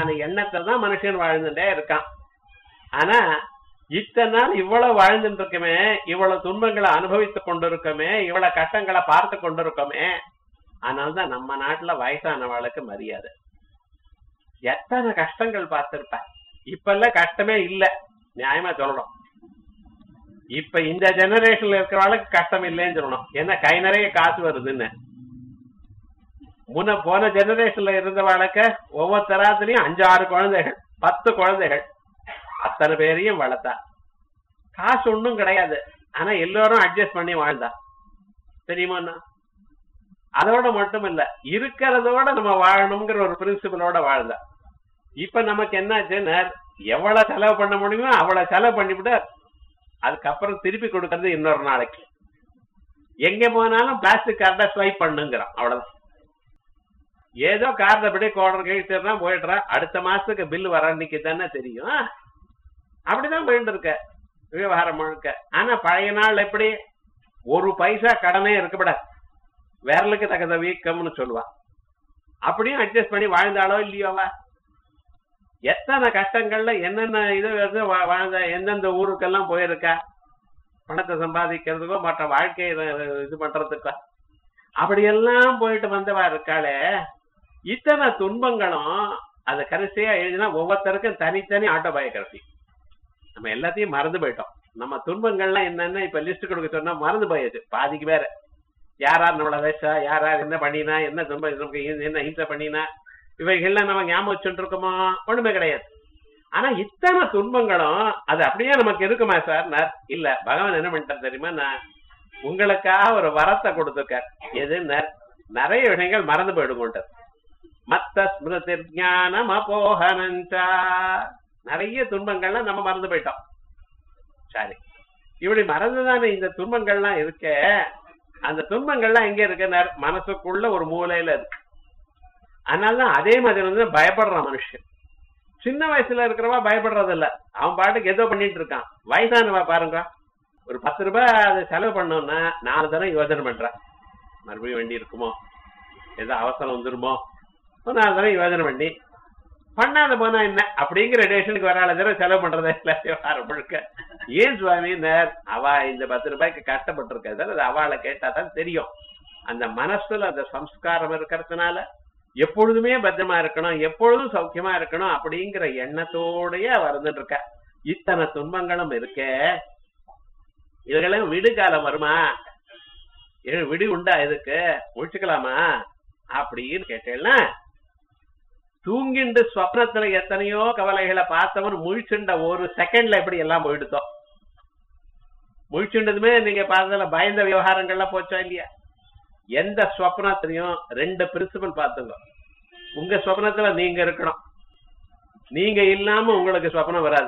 அந்த எண்ணத்துல தான் மனுஷன் வாழ்ந்துட்டே இருக்கான் ஆனா இத்தனை நாள் இவ்வளவு வாழ்ந்துட்டு இருக்கமே இவ்வளவு துன்பங்களை அனுபவித்துக் கொண்டிருக்கோமே இவ்வளவு கஷ்டங்களை பார்த்து கொண்டிருக்கோமே அதனாலதான் நம்ம நாட்டுல வயசானவாளுக்கு மரியாதை எத்தனை கஷ்டங்கள் பார்த்திருப்ப இப்ப எல்லாம் கஷ்டமே இல்ல நியாயமா சொல்லணும் இப்ப இந்த ஜெனரேஷன்ல இருக்கிறவளுக்கு கஷ்டம் இல்லைன்னு சொல்லணும் ஏன்னா கை நிறைய காசு வருதுன்னு முன்ன போன ஜெனரேஷன்ல இருந்தவாளுக்கு ஒவ்வொருத்தராத்திலையும் அஞ்சு ஆறு குழந்தைகள் பத்து குழந்தைகள் அத்தனை பேரையும் வளர்த்தா காசு ஒண்ணும் கிடையாது ஆனா எல்லாரும் அட்ஜஸ்ட் பண்ணி வாழ்ந்தா தெரியுமா அதோட மட்டும் இல்ல இருக்கிறதோட நம்ம வாழணுங்கிற ஒரு பிரின்சிபலோட வாழ்ந்தா இப்ப நமக்கு என்னாச்சுன்னா எவ்வளவு செலவு பண்ண முடியுமோ அவ்வளவு செலவு பண்ணிவிட்டு அதுக்கப்புறம் திருப்பி கொடுக்கறது இன்னொரு நாளைக்கு எங்க போனாலும் பிளாஸ்டிக் கார்டை ஸ்வைப் பண்ணுங்கிறான் அவ்வளவுதான் ஏதோ கார்டு அப்படியே கோடர் கழிச்சுனா போயிடுறான் அடுத்த மாசத்துக்கு பில் வர அன்னைக்கு தானே தெரியும் அப்படிதான் போயிட்டு இருக்க விவகாரம் முழுக்க ஆனா பழைய நாள் எப்படி ஒரு பைசா கடனே இருக்கப்படாது விரலுக்கு தகுந்த வீக்கம்னு சொல்லுவா அப்படியும் அட்ஜஸ்ட் பண்ணி வாழ்ந்தாலோ இல்லையோவா எத்தனை கஷ்டங்கள்ல என்னென்ன இது வந்து வா- வாழ்ந்த எந்தெந்த ஊருக்கெல்லாம் போயிருக்கா பணத்தை சம்பாதிக்கிறதுக்கோ மற்ற வாழ்க்கையை இது- இது பண்றதுக்கோ அப்படியெல்லாம் போயிட்டு வந்தவா இருக்காளே இத்தனை துன்பங்களும் அது கடைசியா எழுதினா ஒவ்வொருத்தருக்கும் தனித்தனி ஆட்டோபயோகிராபி நம்ம எல்லாத்தையும் மறந்து போயிட்டோம் நம்ம துன்பங்கள்லாம் என்னன்னு இப்ப லிஸ்ட் கொடுக்க சொன்னா மறந்து போயாச்சு பாதிக்கு வேற யாரார் நம்மள வயசா யாரார் என்ன பண்ணினா என்ன துன்பம் நமக்கு இது என்ன ஹிம்சை பண்ணினா இவைகள்லாம் நம்ம ஞாபகம் வச்சுட்டு இருக்கோமா ஒண்ணுமே கிடையாது ஆனா இத்தனை துன்பங்களும் அது அப்படியே நமக்கு இருக்குமா சார் இல்ல பகவான் என்ன பண்ணிட்டார் தெரியுமா நான் உங்களுக்காக ஒரு வரத்தை கொடுத்துருக்கார் எது ந- நிறைய விஷயங்கள் மறந்து போயிடுங்கோன்றார் மத்த ஸ்மிருதி ஞானம் அபோகனஞ்சா நிறைய துன்பங்கள்லாம் நம்ம மறந்து போயிட்டோம் சரி இப்படி மறந்துதானே இந்த துன்பங்கள்லாம் இருக்க அந்த துன்பங்கள்லாம் எங்க இருக்கு நர்- மனசுக்குள்ள ஒரு மூலையில இருக்கு அதனாலதான் அதே மாதிரி வந்து பயப்படுறான் மனுஷன் சின்ன வயசுல இருக்கிறவா பயப்படுறது இல்ல அவன் பாட்டுக்கு ஏதோ பண்ணிட்டு இருக்கான் வயசானவா பாருங்க ஒரு பத்து ரூபாய் அதை செலவு பண்ணோம்னா நாலு தடவை யோசனை பண்றான் மறுபடியும் வண்டி இருக்குமோ ஏதோ அவசரம் வந்துருமோ ஒரு நாலு தடவை யோசனை பண்ணி பண்ணாத போனா என்ன அப்படிங்கிற டேஷனுக்கு வராத தடவை செலவு பண்றதே இல்லை விவகாரம் முழுக்க ஏன் சுவாமி நேர் அவ இந்த பத்து ரூபாய்க்கு கஷ்டப்பட்டிருக்க அது அவளை கேட்டா தான் தெரியும் அந்த மனசுல அந்த சம்ஸ்காரம் இருக்கிறதுனால எப்பொழுதுமே பத்திரமா இருக்கணும் எப்பொழுதும் சௌக்கியமா இருக்கணும் அப்படிங்கிற எண்ணத்தோடயே அவ இருந்துட்டு இருக்கா இத்தனை துன்பங்களும் இருக்கே இதுகளும் விடு காலம் வருமா இது விடு உண்டா இதுக்கு முழிச்சுக்கலாமா அப்படின்னு கேட்டேன்னா தூங்கிண்டு ஸ்வப்னத்துல எத்தனையோ கவலைகளை பார்த்தவன் முழிச்சுண்ட ஒரு செகண்ட்ல எப்படி எல்லாம் போயிடுதோ முழிச்சுண்டதுமே நீங்க பார்த்ததுல பயந்த விவகாரங்கள்லாம் போச்சா இல்லையா எந்த ஸ்வப்னத்திலையும் ரெண்டு பிரின்சிபல் பார்த்துங்க உங்க ஸ்வப்னத்துல நீங்க இருக்கணும் நீங்க இல்லாம உங்களுக்கு ஸ்வப்னம் வராது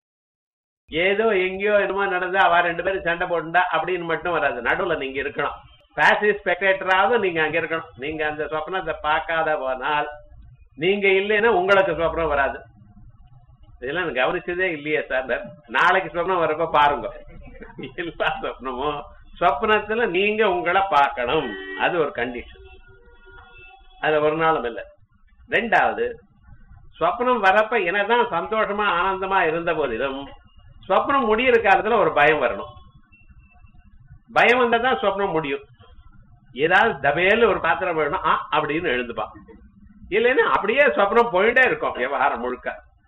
ஏதோ எங்கேயோ என்னமோ நடந்தா அவ ரெண்டு பேரும் சண்டை போட்டுண்டா அப்படின்னு மட்டும் வராது நடுவுல நீங்க இருக்கணும் பாசிவ் ஸ்பெக்டேட்டராவது நீங்க அங்க இருக்கணும் நீங்க அந்த ஸ்வப்னத்தை பார்க்காத போனால் நீங்க இல்லைன்னா உங்களுக்கு ஸ்வப்னம் வராது இதெல்லாம் நான் கவனிச்சதே இல்லையே சார் நாளைக்கு ஸ்வப்னம் வரப்ப பாருங்க எல்லா ஸ்வப்னமும் ஸ்வப்னத்துல நீங்க உங்களை பார்க்கணும் அது ஒரு கண்டிஷன் அது ஒரு நாளும் இல்லை ரெண்டாவது ஸ்வப்னம் வரப்ப என்னதான் சந்தோஷமா ஆனந்தமா இருந்த போதிலும் ஸ்வப்னம் முடியிற காலத்துல ஒரு பயம் வரணும் பயம் வந்தா தான் ஸ்வப்னம் முடியும் ஏதாவது தபேல ஒரு பாத்திரம் வேணும் ஆ அப்படின்னு எழுந்துப்பான் இல்லைன்னா அப்படியே ஸ்வப்னம் போயிட்டே இருக்கும் விவகாரம் முழுக்க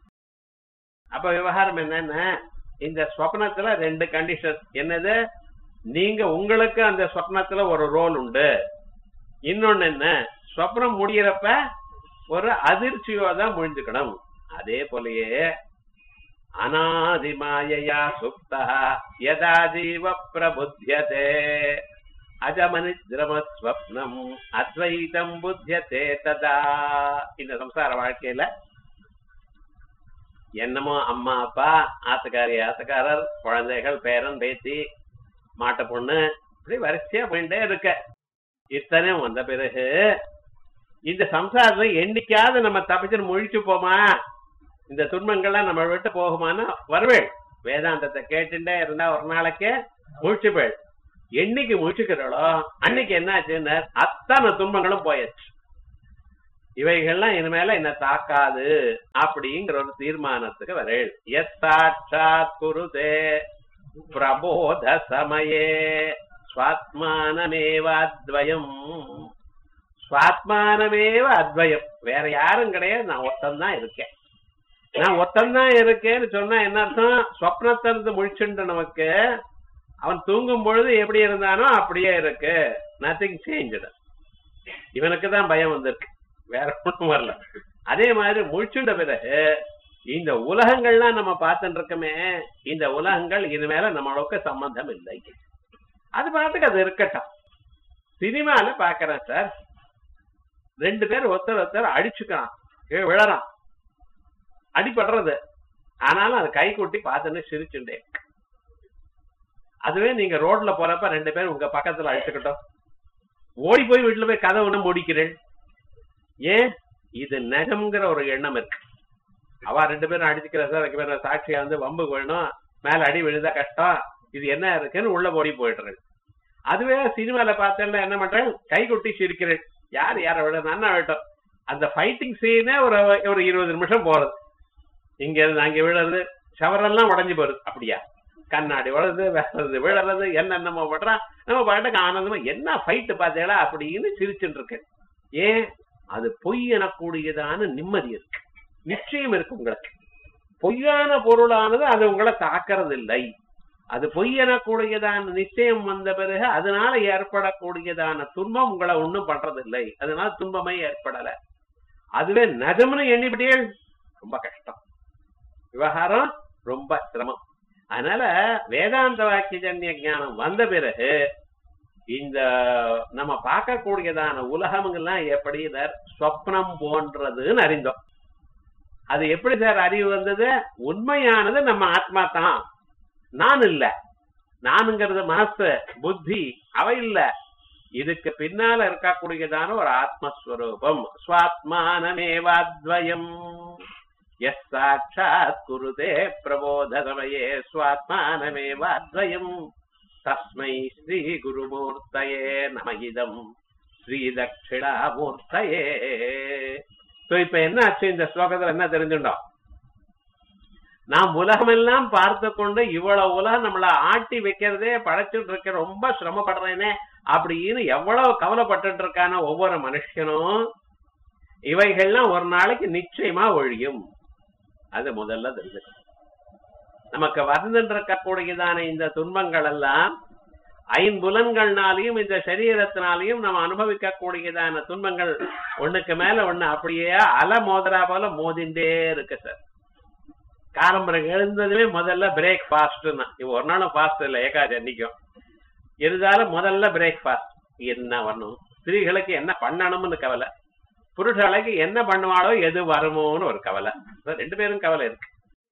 அப்ப விவகாரம் என்னன்னா இந்த ஸ்வப்னத்துல ரெண்டு கண்டிஷன் என்னது நீங்க உங்களுக்கு அந்த ஸ்வப்னத்துல ஒரு ரோல் உண்டு இன்னொன்னு என்ன ஸ்வப்னம் முடியறப்ப ஒரு அதிர்ச்சியோ தான் முடிஞ்சுக்கணும் அதே போலயே அநாதிமாயையா சுப்தா யதா ஜீவ பிரபுத்தியதே அஜமனித்ரமஸ்வப்னம் அத்வைதம் புத்தியதே ததா இந்த சம்சார வாழ்க்கையில என்னமோ அம்மா அப்பா ஆத்துக்காரி ஆத்துக்காரர் குழந்தைகள் பேரன் பேத்தி மாட்டு பொண்ணு இப்படி வரிசையா போயிட்டே இருக்க இத்தனையும் வந்த பிறகு இந்த சம்சாரத்தை என்னைக்காவது நம்ம தப்பிச்சுன்னு முழிச்சு போமா இந்த துன்பங்கள்லாம் நம்ம விட்டு போகுமான்னு வருவேள் வேதாந்தத்தை கேட்டுட்டே இருந்தா ஒரு நாளைக்கு முழிச்சு போயிள் என்னைக்கு முழிச்சுக்கிறோளோ அன்னைக்கு என்னாச்சுன்னு அத்தனை துன்பங்களும் போயாச்சு இவைகள்லாம் இனிமேல என்ன தாக்காது அப்படிங்கிற ஒரு தீர்மானத்துக்கு வரேள் எஸ் சாட்சாத் குருதே பிரபோத சமயே ஸ்வாத்மானமேவ அத்வயம் ஸ்வாத்மானமேவ அத்வயம் வேற யாரும் கிடையாது நான் ஒத்தந்தான் இருக்கேன் நான் ஒத்தந்தான் இருக்கேன்னு சொன்னா என்ன அர்த்தம் சொப்னத்திலிருந்து முழிச்சுண்டு நமக்கு அவன் தூங்கும் பொழுது எப்படி இருந்தானோ அப்படியே இருக்கு நத்திங் சேஞ்ச் இவனுக்கு தான் பயம் வந்திருக்கு வேற ஒண்ணும் வரல அதே மாதிரி முழிச்சுண்ட பிறகு இந்த உலகங்கள்லாம் நம்ம பார்த்துட்டு இருக்கோமே இந்த உலகங்கள் இனிமேல நம்மளுக்கு சம்பந்தம் இல்லை அது பாட்டுக்கு அது இருக்கட்டும் சினிமால பாக்குறேன் சார் ரெண்டு பேர் ஒருத்தர் ஒருத்தர் அடிச்சுக்கிறான் கீழே விழறான் அடிபடுறது ஆனாலும் அது கை கொட்டி பார்த்துன்னு சிரிச்சுட்டே அதுவே நீங்க ரோட்ல போறப்ப ரெண்டு பேரும் உங்க பக்கத்துல அடிச்சுக்கிட்டோம் ஓடி போய் வீட்டுல போய் கதை ஒண்ணு முடிக்கிறேன் ஏன் இது நகம்ங்கிற ஒரு எண்ணம் இருக்கு அவ ரெண்டு பேரும் அடிச்சுக்கிற சார் அதுக்கு பேர் சாட்சியா வந்து வம்பு வேணும் மேல அடி விழுந்தா கஷ்டம் இது என்ன இருக்குன்னு உள்ள ஓடி போயிடுறேன் அதுவே சினிமால பார்த்தேன்னா என்ன பண்றேன் கை கொட்டி சிரிக்கிறேன் யார் யாரை விட நன்னா விட்டோம் அந்த ஃபைட்டிங் சீனே ஒரு ஒரு இருபது நிமிஷம் போறது இங்க இருந்து அங்க விழுறது ஷவரெல்லாம் உடஞ்சு போறது அப்படியா கண்ணாடி உழது வேறது விழறது என்னென்னமோ பண்றான் நம்ம பாட்டுக்கு ஆனந்தமா என்ன ஃபைட்டு பார்த்தேடா அப்படின்னு சிரிச்சுட்டு இருக்கேன் ஏன் அது பொய் எனக்கூடியதான நிம்மதி இருக்கு நிச்சயம் இருக்கு உங்களுக்கு பொய்யான பொருளானது அது உங்களை தாக்கறது இல்லை அது பொய் எனக்கூடியதான நிச்சயம் வந்த பிறகு அதனால ஏற்படக்கூடியதான துன்பம் உங்களை ஒண்ணும் பண்றதில்லை அதனால துன்பமே ஏற்படல அதுவே நஜம்னு எண்ணிவிட்டே ரொம்ப கஷ்டம் விவகாரம் ரொம்ப சிரமம் அதனால வேதாந்த வாக்கியஜன்ய ஞானம் வந்த பிறகு இந்த நம்ம பார்க்கக்கூடியதான உலகங்கள்லாம் எப்படி சொப்னம் போன்றதுன்னு அறிந்தோம் அது எப்படி சார் அறிவு வந்தது உண்மையானது நம்ம ஆத்மா தான் நான் இல்ல நானுங்கிறது மனசு புத்தி அவ இல்ல இதுக்கு பின்னால இருக்கக்கூடியதான ஒரு ஆத்மஸ்வரூபம் ஸ்வாத்மானமேவாத்வயம் எஸ் சாட்சாத் குருதே பிரபோத சமயே ஸ்வாத்மானமேவாத்வயம் தஸ்மை ஸ்ரீ குருமூர்த்தயே நமகிதம் ஸ்ரீ தட்சிணாமூர்த்தயே சோ இப்ப என்ன ஆச்சு இந்த ஸ்லோகத்துல என்ன தெரிஞ்சுட்டோம் நாம் உலகமெல்லாம் பார்த்து கொண்டு இவ்வளவு உலகம் நம்மள ஆட்டி வைக்கிறதே படைச்சிட்டு இருக்க ரொம்ப சிரமப்படுறேனே அப்படின்னு எவ்வளவு கவலைப்பட்டுட்டு இருக்கான ஒவ்வொரு மனுஷனும் இவைகள்லாம் ஒரு நாளைக்கு நிச்சயமா ஒழியும் அது முதல்ல தெரிஞ்சு நமக்கு வந்துட்டு இருக்கக்கூடியதான இந்த துன்பங்கள் எல்லாம் ஐம்புலன்கள்னாலையும் இந்த சரீரத்தினாலையும் நம்ம அனுபவிக்க கூடியதான துன்பங்கள் ஒண்ணுக்கு மேல ஒண்ணு அப்படியே அலை மோதரா போல மோதிண்டே இருக்கு சார் காலம்பரம் எழுந்ததுமே முதல்ல பிரேக் ஃபாஸ்ட்னா இப்போ ஒரு நாளும் ஃபாஸ்ட் இல்லை ஏகாதி அன்னைக்கும் இருந்தாலும் முதல்ல பிரேக் ஃபாஸ்ட் என்ன வரணும் ஸ்திரீகளுக்கு என்ன பண்ணணும்னு கவலை புருஷர்களுக்கு என்ன பண்ணுவாளோ எது வருமோன்னு ஒரு கவலை ரெண்டு பேரும் கவலை இருக்கு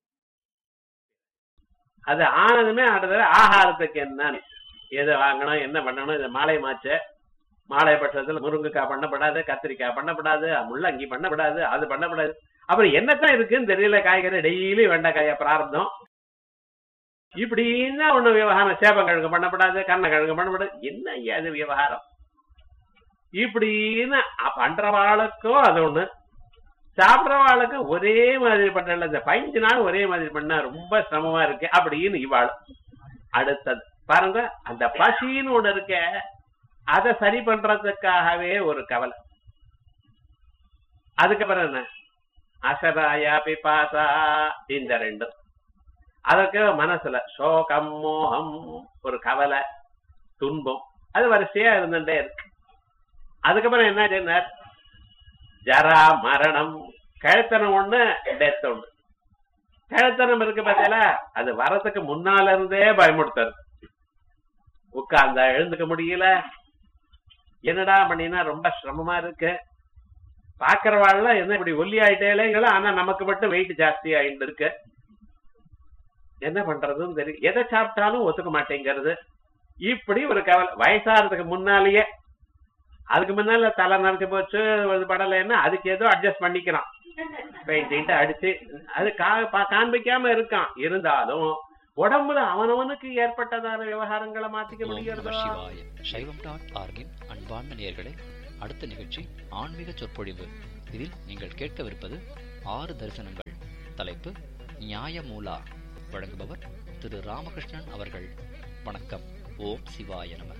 அது ஆனதுமே அடுத்த ஆகாரத்துக்கு என்னன்னு எது வாங்கணும் என்ன பண்ணணும் இது மாலை மாச்ச மாலை பட்சத்துல முருங்கைக்காய் பண்ணப்படாது கத்திரிக்காய் பண்ணப்படாது முள்ளங்கி பண்ணப்படாது அது பண்ணப்படாது அப்புறம் என்னத்தான் இருக்குன்னு தெரியல காய்கறி டெய்லி வெண்டைக்காய பிரார்த்தம் இப்படின்னா ஒண்ணு விவகாரம் சேப்பங்கிழங்கு பண்ணப்படாது கண்ணக்கிழங்கு பண்ணப்படாது என்ன ஐயா அது விவகாரம் இப்படின்னு பண்றவாளுக்கும் அது ஒண்ணு சாப்பிடறவாளுக்கு ஒரே மாதிரி பண்ணல இந்த பதினஞ்சு நாள் ஒரே மாதிரி பண்ணா ரொம்ப சிரமமா இருக்கு அப்படின்னு இவாள் அடுத்தது பாருங்க அந்த பசின்னு ஒண்ணு இருக்க அதை சரி பண்றதுக்காகவே ஒரு கவலை அதுக்கப்புறம் என்ன அசராயா பிபாசா இந்த ரெண்டும் அதற்கு மனசுல சோகம் மோகம் ஒரு கவலை துன்பம் அது வரிசையா இருந்துட்டே இருக்கு அதுக்கப்புறம் என்ன சொன்னார் ஜரா மரணம் கழுத்தனம் ஒண்ணு டெத் ஒண்ணு கழுத்தனம் இருக்கு பார்த்தீங்களா அது வரதுக்கு முன்னால இருந்தே பயமுடுத்தது உட்கார்ந்தா எழுந்துக்க முடியல என்னடா பண்ணினா ரொம்ப சிரமமா இருக்கு பாக்குறவாள்லாம் என்ன இப்படி ஒல்லி ஆயிட்டே ஆனா நமக்கு மட்டும் வெயிட் ஜாஸ்தி ஆயிட்டு இருக்கு என்ன பண்றதுன்னு தெரியும் எதை சாப்பிட்டாலும் ஒத்துக்க மாட்டேங்கிறது இப்படி ஒரு கவலை வயசாகிறதுக்கு முன்னாலேயே அதுக்கு முன்னால தலை நரைச்சு போச்சு இது படலைன்னா அதுக்கு ஏதோ அட்ஜஸ்ட் பண்ணிக்கிறான் பெயிண்ட் அடிச்சு அது காண்பிக்காம இருக்கான் இருந்தாலும் உடம்புல அவனவனுக்கு ஏற்பட்டதான விவகாரங்களை மாத்திக்க முடிகிறதோ சிவாய சைவம் டாட் ஆர்கின் அன்பார்ந்த நேயர்களே அடுத்த நிகழ்ச்சி ஆன்மீக சொற்பொழிவு இதில் நீங்கள் கேட்கவிருப்பது ஆறு தரிசனங்கள் தலைப்பு நியாயமூலா வழங்குபவர் திரு ராமகிருஷ்ணன் அவர்கள் வணக்கம் ஓம் சிவாய நம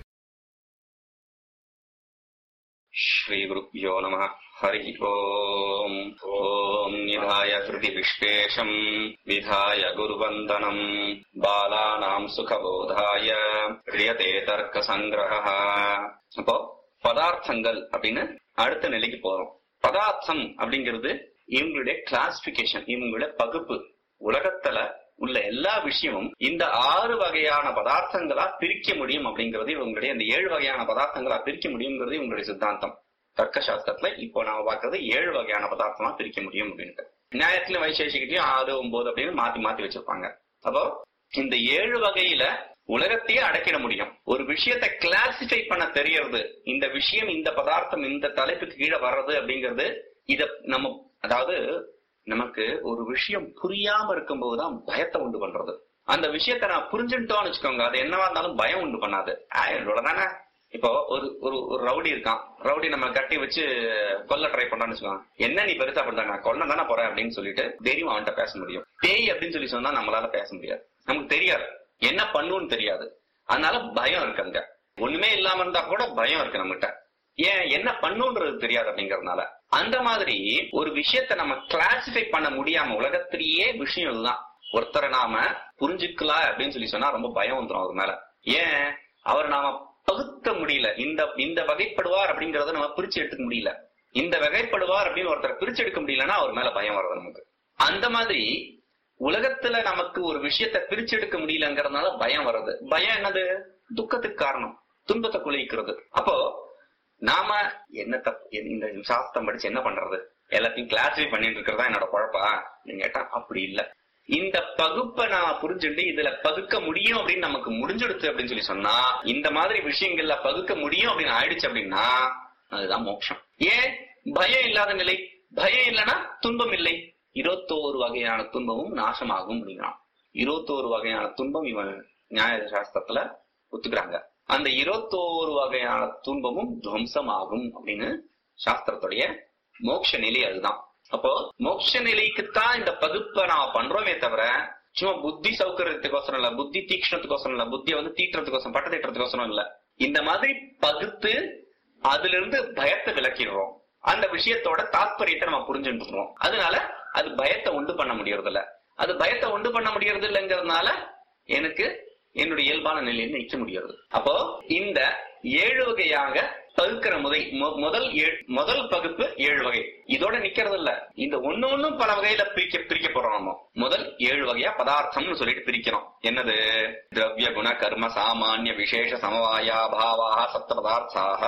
श्रीगुरुभ्यो नमः हरिः ओम् ॐ निधाय हृदि विश्वेशम् विधाय गुरुवन्दनम् बालानाम् सुखबोधाय क्रियते தர்க்கசங்கிரஹ அப்போ பதார்த்தங்கள் அப்படின்னு அடுத்த நிலைக்கு போறோம் பதார்த்தம் அப்படிங்கிறது இவங்களுடைய கிளாசிபிகேஷன் இவங்களுடைய பகுப்பு உலகத்துல உள்ள எல்லா விஷயமும் இந்த ஆறு வகையான பதார்த்தங்களா பிரிக்க முடியும் அப்படிங்கிறது இவங்களுடைய இந்த ஏழு வகையான பதார்த்தங்களா பிரிக்க முடியுங்கிறது இவங்களுடைய சித்தாந்தம் தர்க்க சாஸ்திரத்துல இப்போ நாம பாக்குறது ஏழு வகையான பதார்த்தமா பிரிக்க முடியும் அப்படின்ட்டு நியாயத்திலும் வைசேஷிக்கிட்டையும் ஆறு ஒன்பது அப்படின்னு மாத்தி மாத்தி வச்சிருப்பாங்க அப்போ இந்த ஏழு வகையில உலகத்தையே அடக்கிட முடியும் ஒரு விஷயத்தை கிளாசிஃபை பண்ண தெரியறது இந்த விஷயம் இந்த பதார்த்தம் இந்த தலைப்புக்கு கீழே வர்றது அப்படிங்கிறது இத நம்ம அதாவது நமக்கு ஒரு விஷயம் புரியாம இருக்கும்போதுதான் பயத்தை உண்டு பண்றது அந்த விஷயத்த நான் புரிஞ்சுட்டோம்னு வச்சுக்கோங்க அது என்னவா இருந்தாலும் பயம் உண்டு பண்ணாது தானே இப்போ ஒரு ஒரு ஒரு ரவுடி இருக்கான் ரவுடி நம்ம கட்டி வச்சு கொல்ல ட்ரை பண்றான்னு வச்சுக்கோங்க என்ன நீ பெருசா பண்றாங்க கொல்ல தானே போற அப்படின்னு சொல்லிட்டு தைரியம் அவன்கிட்ட பேச முடியும் பேய் அப்படின்னு சொல்லி சொன்னா நம்மளால பேச முடியாது நமக்கு தெரியாது என்ன பண்ணுன்னு தெரியாது அதனால பயம் இருக்கு அங்க ஒண்ணுமே இல்லாம இருந்தா கூட பயம் இருக்கு நம்மகிட்ட ஏன் என்ன பண்ணுன்றது தெரியாது அப்படிங்கறதுனால அந்த மாதிரி ஒரு விஷயத்த நம்ம கிளாசிஃபை பண்ண முடியாம உலகத்திலேயே விஷயம் இதுதான் ஒருத்தரை நாம புரிஞ்சுக்கலாம் அப்படின்னு சொல்லி சொன்னா ரொம்ப பயம் வந்துடும் அவர் மேல ஏன் அவர் நாம பகுத்த முடியல இந்த இந்த வகைப்படுவார் அப்படிங்கறத நம்ம பிரிச்சு எடுத்துக்க முடியல இந்த வகைப்படுவார் அப்படின்னு ஒருத்தரை பிரிச்சு எடுக்க முடியலன்னா அவர் மேல பயம் வருது நமக்கு அந்த மாதிரி உலகத்துல நமக்கு ஒரு விஷயத்த பிரிச்சு எடுக்க முடியலங்கிறதுனால பயம் வருது பயம் என்னது துக்கத்துக்கு காரணம் துன்பத்தை குளிக்கிறது அப்போ நாம என்ன தப்பு இந்த சாஸ்திரம் படிச்சு என்ன பண்றது எல்லாத்தையும் கிளாசிஃபை பண்ணிட்டு இருக்கிறதா என்னோட குழப்பா நீங்க கேட்டா அப்படி இல்ல இந்த பகுப்பை நான் புரிஞ்சுட்டு இதுல பகுக்க முடியும் அப்படின்னு நமக்கு முடிஞ்சிடுச்சு அப்படின்னு சொல்லி சொன்னா இந்த மாதிரி விஷயங்கள்ல பகுக்க முடியும் அப்படின்னு ஆயிடுச்சு அப்படின்னா அதுதான் மோட்சம் ஏன் பயம் இல்லாத நிலை பயம் இல்லைன்னா துன்பம் இல்லை இருபத்தோரு வகையான துன்பமும் நாசமாகும் அப்படிங்கிறான் இருபத்தோரு வகையான துன்பம் இவன் நியாய சாஸ்திரத்துல ஒத்துக்கிறாங்க அந்த இருபத்தோரு வகையான துன்பமும் துவம்சமாகும் அப்படின்னு சாஸ்திரத்துடைய மோட்ச நிலை அதுதான் அப்போ மோட்ச நிலைக்குத்தான் இந்த பகுப்பை நாம பண்றோமே தவிர சும்மா புத்தி சௌகரியத்துக்கோசரம் இல்ல புத்தி தீக்ஷணத்துக்கோசரம் இல்ல புத்தியை வந்து தீட்டுறதுக்கோசரம் பட்ட தீட்டுறதுக்கோசரம் இல்ல இந்த மாதிரி பகுத்து அதுல இருந்து பயத்தை விளக்கிடுறோம் அந்த விஷயத்தோட தாத்பரியத்தை நம்ம புரிஞ்சுட்டு அதனால அது பயத்தை உண்டு பண்ண முடியறது இல்ல அது பயத்தை உண்டு பண்ண முடியறது இல்லைங்கிறதுனால எனக்கு என்னுடைய இயல்பான நிலையில் நிற்க முடியாது அப்போ இந்த ஏழு வகையாக பகுக்கிற முதை முதல் முதல் பகுப்பு ஏழு வகை இதோட நிக்கிறது இல்ல இந்த ஒண்ணு ஒண்ணும் பல வகையில பிரிக்க பிரிக்க போறோம் நம்ம முதல் ஏழு வகையா பதார்த்தம்னு சொல்லிட்டு பிரிக்கிறோம் என்னது திரவிய குண கர்ம சாமானிய விசேஷ சமவாயா பாவாக சப்த பதார்த்தாக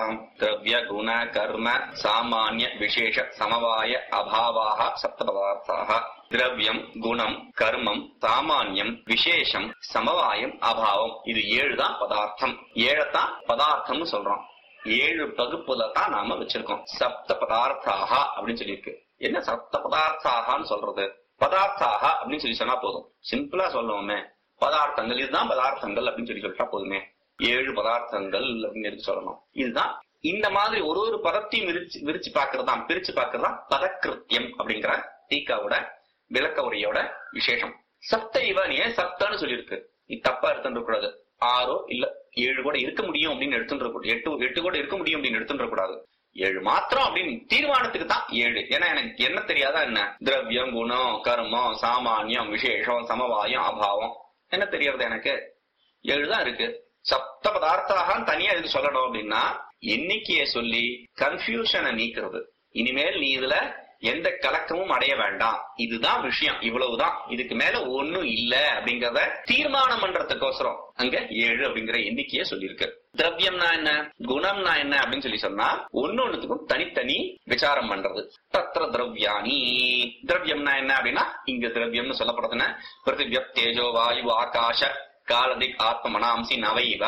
திரவிய குண கர்ம சாமானிய விசேஷ சமவாய அபாவாக சப்த பதார்த்தாக திரவியம் குணம் கர்மம் சாமானியம் விசேஷம் சமவாயம் அபாவம் இது ஏழு தான் பதார்த்தம் ஏழத்தான் பதார்த்தம்னு சொல்றோம் ஏழு பகுப்புல தான் நாம வச்சிருக்கோம் சப்த பதார்த்தாக அப்படின்னு சொல்லியிருக்கு என்ன சப்த பதார்த்தாகன்னு சொல்றது பதார்த்தாக அப்படின்னு சொல்லி சொன்னா போதும் சிம்பிளா சொல்லுவோமே பதார்த்தங்கள் இதுதான் பதார்த்தங்கள் அப்படின்னு சொல்லி சொல்லிட்டா போதுமே ஏழு பதார்த்தங்கள் அப்படின்னு எடுத்து சொல்லணும் இதுதான் இந்த மாதிரி ஒரு ஒரு பதத்தையும் விரிச்சு விரிச்சு பாக்குறதா பிரிச்சு பாக்குறதா பதக்கிருத்தியம் அப்படிங்கிற டீக்காவோட விளக்க உரையோட விசேஷம் சப்த இவன் ஏன் சப்தான்னு சொல்லியிருக்கு இது தப்பா எடுத்துட்டு கூடாது ஆறோ இல்ல ஏழு கூட இருக்க முடியும் அப்படின்னு எடுத்துட்டு எட்டு எட்டு கூட இருக்க முடியும் அப்படின்னு எடுத்துட்டு கூடாது ஏழு மாத்திரம் அப்படின்னு தீர்மானத்துக்கு தான் ஏழு ஏன்னா எனக்கு என்ன தெரியாதா என்ன திரவியம் குணம் கர்மம் சாமானியம் விசேஷம் சமவாயம் அபாவம் என்ன தெரியறது எனக்கு ஏழுதான் இருக்கு சப்த பதார்த்தாக தனியா இது சொல்லணும் அப்படின்னா எண்ணிக்கையை சொல்லி கன்ஃபியூஷனை நீக்கிறது இனிமேல் நீ இதுல எந்த கலக்கமும் அடைய வேண்டாம் இதுதான் விஷயம் இவ்வளவுதான் இதுக்கு மேல ஒண்ணும் இல்ல அப்படிங்கறத தீர்மானம் பண்றதுக்கோசரம் அங்க ஏழு அப்படிங்கிற எண்ணிக்கைய சொல்லியிருக்கு திரவியம்னா என்ன குணம்னா என்ன அப்படின்னு சொல்லி சொன்னா ஒன்னு ஒண்ணுத்துக்கும் தனித்தனி விசாரம் பண்றது தத்திர திரவியானி திரவியம்னா என்ன அப்படின்னா இங்க திரவியம்னு சொல்லப்படுதுன்னா பிருத்திவிய தேஜோ வாயு ஆகாஷ காலதிக் ஆத்மனாம்சி நவைவ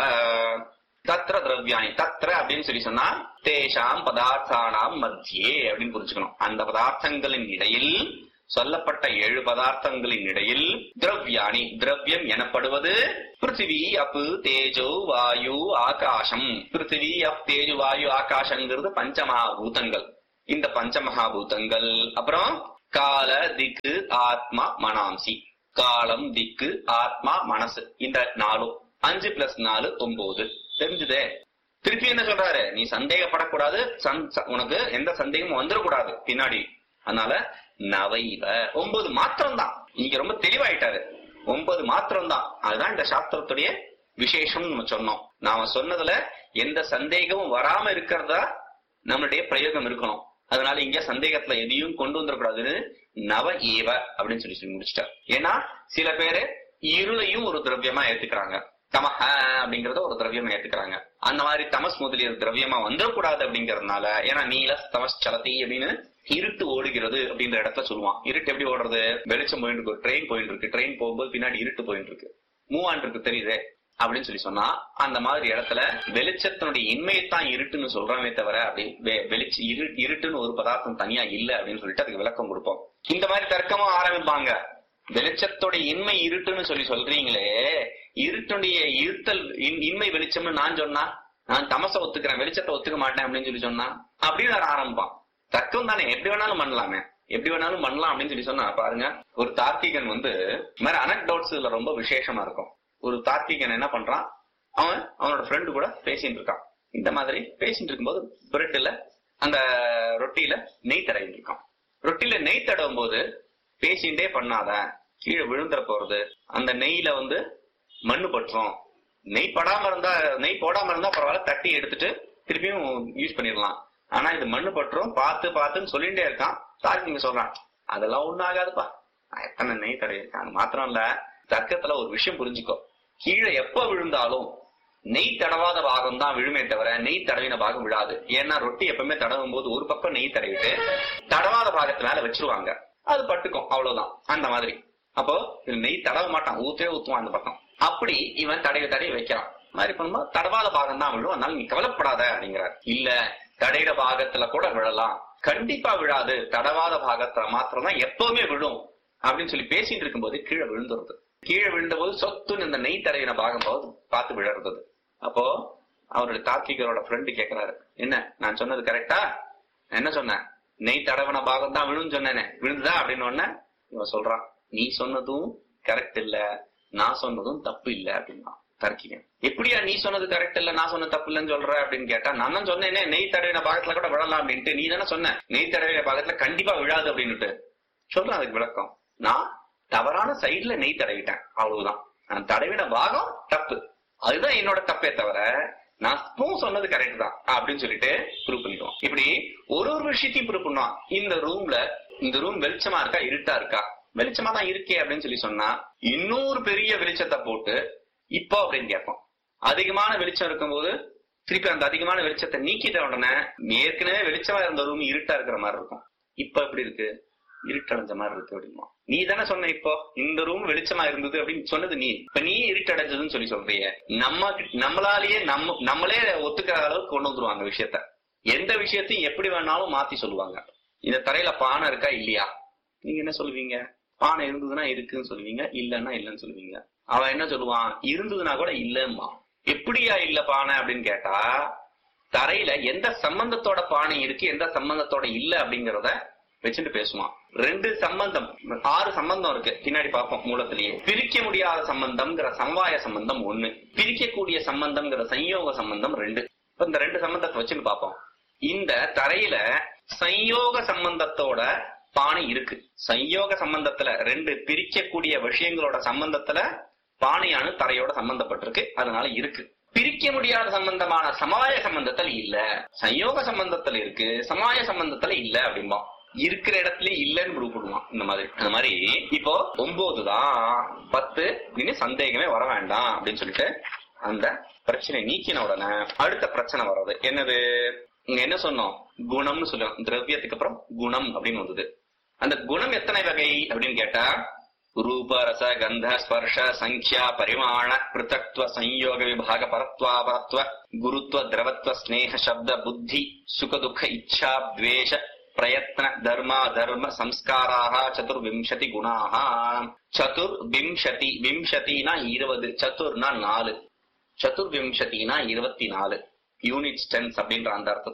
தத்ர திரவியானி தத்ர அப்படின்னு சொல்லி சொன்னா தேஷாம் பதார்த்தானாம் மத்தியே அப்படின்னு புரிஞ்சுக்கணும் அந்த பதார்த்தங்களின் இடையில் சொல்லப்பட்ட ஏழு பதார்த்தங்களின் இடையில் திரவியானி திரவியம் எனப்படுவது பிருத்திவி அப்பு தேஜோ வாயு ஆகாசம் பிருத்திவி அப் தேஜு வாயு ஆகாசங்கிறது பஞ்சமகாபூதங்கள் இந்த பஞ்சமகாபூதங்கள் அப்புறம் கால திக்கு ஆத்மா மனாம்சி காலம் திக்கு ஆத்மா மனசு இந்த நாலும் அஞ்சு பிளஸ் நாலு ஒன்பது தெரிஞ்சுதே திருப்பி என்ன சொல்றாரு நீ சந்தேகப்படக்கூடாது சந்- ச- உனக்கு எந்த சந்தேகமும் வந்துடக்கூடாது பின்னாடி அதனால நவைவ ஒன்பது மாத்திரம் தான் இங்க ரொம்ப தெளிவாயிட்டாரு ஒன்பது மாத்திரம் தான் அதுதான் இந்த சாஸ்திரத்துடைய விசேஷம் நம்ம சொன்னோம் நாம சொன்னதுல எந்த சந்தேகமும் வராம இருக்கிறதா நம்மளுடைய பிரயோகம் இருக்கணும் அதனால இங்க சந்தேகத்துல எதையும் கொண்டு வந்துடக்கூடாதுன்னு நவ ஏவ அப்படின்னு சொல்லி சொல்லி முடிச்சிட்டார் ஏன்னா சில பேரு இருளையும் ஒரு திரவியமா ஏத்துக்கிறாங்க தமஹ அப்படிங்கறத ஒரு திரவியமா ஏத்துக்கிறாங்க அந்த மாதிரி தமஸ் முதலிய திரவியமா வந்துடக்கூடாது அப்படிங்கறதுனால ஏன்னா நீல தமஸ் சலதி அப்படின்னு இருட்டு ஓடுகிறது அப்படின்ற இடத்துல சொல்லுவான் இருட்டு எப்படி ஓடுறது வெளிச்சம் போயிட்டு இருக்கு ட்ரெயின் போயிட்டு இருக்கு ட்ரெயின் போகும்போது பின்னாடி இருட்டு போயிட்டு இருக்கு மூவ் ஆன் இருக்கு தெரியுதே அப்படின்னு சொல்லி சொன்னா அந்த மாதிரி இடத்துல வெளிச்சத்தினுடைய இன்மையைத்தான் இருட்டுன்னு சொல்றோமே தவிர அப்படி வெ- வெளிச்ச இரு இருட்டுன்னு ஒரு பதார்த்தம் தனியா இல்ல அப்படின்னு சொல்லிட்டு அதுக்கு விளக்கம் கொடுப்போம் இந்த மாதிரி தர்க்கமும் ஆரம்பிப்பாங்க வெளிச்சத்தோட இன்மை இருட்டுன்னு சொல்லி சொல்றீங்களே இருட்டுடைய இருத்தல் இன்- இன்மை வெளிச்சம்னு நான் சொன்னா நான் தமச ஒத்துக்கிறேன் வெளிச்சத்தை ஒத்துக்க மாட்டேன் அப்படின்னு சொல்லி சொன்னா அப்படின்னு வேற ஆரம்பிப்பான் தர்க்கம் தானே எப்படி வேணாலும் பண்ணலாமே எப்படி வேணாலும் பண்ணலாம் அப்படின்னு சொல்லி சொன்னா பாருங்க ஒரு தார்க்கிகன் வந்து இந்த மாதிரி அனக்டோட்ஸ் இதுல ரொம்ப விசேஷமா இருக்கும் ஒரு தார்க்கிகன் என்ன பண்றான் அவன் அவனோட ஃப்ரெண்டு கூட பேசிட்டு இருக்கான் இந்த மாதிரி பேசிட்டு இருக்கும்போது பிரெட்ல அந்த ரொட்டியில நெய் தடவிட்டு இருக்கான் ரொட்டியில நெய் தடவும் போது பேசிண்டே பண்ணாத கீழே விழுந்துற போறது அந்த நெய்ல வந்து மண்ணு பற்றும் நெய் படாம இருந்தா நெய் போடாம இருந்தா பரவாயில்ல தட்டி எடுத்துட்டு திருப்பியும் யூஸ் பண்ணிடலாம் ஆனா இது மண்ணு பற்றும் பார்த்து பார்த்துன்னு சொல்லிட்டே இருக்கான் தார்க்கிங்க சொல்றான் அதெல்லாம் ஒண்ணும் ஆகாதுப்பா நான் எத்தனை நெய் தடவி இருக்கேன் அது மாத்திரம் இல்ல தர்க்கத்துல ஒரு விஷயம் புரிஞ்சுக்கோ கீழே எப்ப விழுந்தாலும் நெய் தடவாத பாகம் தான் விழுமே தவிர நெய் தடவின பாகம் விழாது ஏன்னா ரொட்டி எப்பவுமே தடவும் போது ஒரு பக்கம் நெய் தடவிட்டு தடவாத பாகத்து மேல வச்சிருவாங்க அது பட்டுக்கும் அவ்வளவுதான் அந்த மாதிரி அப்போ இதுல நெய் தடவ மாட்டான் ஊத்தே ஊத்துவான் அந்த பக்கம் அப்படி இவன் தடவி தடவி வைக்கிறான் மாதிரி பண்ணும்போது தடவாத பாகம் தான் விழும் அதனால நீ கவலைப்படாத அப்படிங்கிறார் இல்ல தடையிற பாகத்துல கூட விழலாம் கண்டிப்பா விழாது தடவாத பாகத்துல மாத்திரம் தான் எப்பவுமே விழும் அப்படின்னு சொல்லி பேசிட்டு இருக்கும்போது கீழே விழுந்துருது கீழே விழுந்தபோது சொத்துன்னு இந்த நெய் தடவின பாகம் போது பார்த்து விழறது அப்போ அவருடைய தார்க்கிகரோட ஃப்ரெண்டு கேக்குறாரு என்ன நான் சொன்னது கரெக்டா என்ன சொன்னேன் நெய் தடவன பாகம் தான் விழுன்னு சொன்னேனே விழுந்துதா அப்படின்னு உடனே இவன் சொல்றான் நீ சொன்னதும் கரெக்ட் இல்ல நான் சொன்னதும் தப்பு இல்ல அப்படின்னா தர்க்கிகன் எப்படியா நீ சொன்னது கரெக்ட் இல்ல நான் சொன்னது தப்பு இல்லைன்னு சொல்ற அப்படின்னு கேட்டா நான் தான் சொன்னேனே நெய் தடவின பாகத்துல கூட விழலாம் அப்படின்ட்டு நீ தானே சொன்ன நெய் தடவின பாகத்துல கண்டிப்பா விழாது அப்படின்னுட்டு சொல்றேன் அதுக்கு விளக்கம் நான் தவறான சைடுல நெய் தடவிட்டேன் அவ்வளவுதான் நான் தடவின பாகம் தப்பு அதுதான் என்னோட தப்பே தவிர நான் இப்பவும் சொன்னது கரெக்ட் தான் அப்படின்னு சொல்லிட்டு ப்ரூவ் பண்ணிடுவோம் இப்படி ஒரு ஒரு விஷயத்தையும் ப்ரூவ் பண்ணுவான் இந்த ரூம்ல இந்த ரூம் வெளிச்சமா இருக்கா இருட்டா இருக்கா வெளிச்சமா தான் இருக்கே அப்படின்னு சொல்லி சொன்னா இன்னொரு பெரிய வெளிச்சத்தை போட்டு இப்போ அப்படின்னு கேட்போம் அதிகமான வெளிச்சம் இருக்கும்போது திருப்பி அந்த அதிகமான வெளிச்சத்தை நீக்கிட்ட உடனே ஏற்கனவே வெளிச்சமா இருந்த ரூம் இருட்டா இருக்கிற மாதிரி இருக்கும் இப்ப எப்படி இருக்கு இருட்டடைஞ்ச மாதிரி இருக்கு அப்படிமா நீ தானே சொன்ன இப்போ இந்த ரூம் வெளிச்சமா இருந்தது அப்படின்னு சொன்னது நீ இப்ப நீ இருட்டடைஞ்சதுன்னு சொல்லி சொல்றிய நம்ம நம்மளாலேயே நம்ம நம்மளே ஒத்துக்கிற அளவுக்கு கொண்டு வந்துருவாங்க விஷயத்த எந்த விஷயத்தையும் எப்படி வேணாலும் மாத்தி சொல்லுவாங்க இந்த தரையில பானை இருக்கா இல்லையா நீங்க என்ன சொல்லுவீங்க பானை இருந்ததுன்னா இருக்குன்னு சொல்லுவீங்க இல்லன்னா இல்லன்னு சொல்லுவீங்க அவன் என்ன சொல்லுவான் இருந்ததுன்னா கூட இல்லம்மா எப்படியா இல்ல பானை அப்படின்னு கேட்டா தரையில எந்த சம்பந்தத்தோட பானை இருக்கு எந்த சம்பந்தத்தோட இல்ல அப்படிங்கறத வச்சுட்டு பேசுவான் ரெண்டு சம்பந்தம் ஆறு சம்பந்தம் இருக்கு பின்னாடி பார்ப்போம் மூலத்திலேயே பிரிக்க முடியாத சம்பந்தம்ங்கிற சமவாய சம்பந்தம் ஒண்ணு பிரிக்கக்கூடிய சம்பந்தம்ங்கிற சம்யோக சம்பந்தம் ரெண்டு இப்ப இந்த ரெண்டு சம்பந்தத்தை வச்சுட்டு பார்ப்போம் இந்த தரையில சம்யோக சம்பந்தத்தோட பானை இருக்கு சம்யோக சம்பந்தத்துல ரெண்டு பிரிக்கக்கூடிய விஷயங்களோட சம்பந்தத்துல பானையானு தரையோட சம்பந்தப்பட்டிருக்கு அதனால இருக்கு பிரிக்க முடியாத சம்பந்தமான சமாய சம்பந்தத்தில் இல்ல சயோக சம்பந்தத்துல இருக்கு சமாய சம்பந்தத்துல இல்ல அப்படிம்பா இருக்கிற இடத்துல இல்லன்னு ப்ரூவ் பண்ணுவான் இந்த மாதிரி அந்த மாதிரி இப்போ ஒன்பது தான் பத்து இனி சந்தேகமே வர வேண்டாம் அப்படின்னு சொல்லிட்டு அந்த பிரச்சனை நீக்கின உடனே அடுத்த பிரச்சனை வர்றது என்னது இங்க என்ன சொன்னோம் குணம்னு சொல்லுவோம் திரவியத்துக்கு அப்புறம் குணம் அப்படின்னு வந்தது அந்த குணம் எத்தனை வகை அப்படின்னு கேட்டா ரூப ரச கந்த ஸ்பர்ஷ சங்கியா பரிமாண பிருத்தக்துவ சம்யோக விபாக பரத்வா பரத்வ குருத்வ திரவத்வ ஸ்நேக சப்த புத்தி சுக துக்க இச்சா துவேஷ பிரயத்ன தர்மா தர்ம சம்ஸ்காராக சதுர்விம்சதி குணாக சதுர்விம்சதி விம்சதினா இருபது சதுர்னா நாலு சதுர்விம்சதினா இருபத்தி நாலு யூனிட் டென்ஸ் அப்படின்ற அந்த அர்த்தத்துல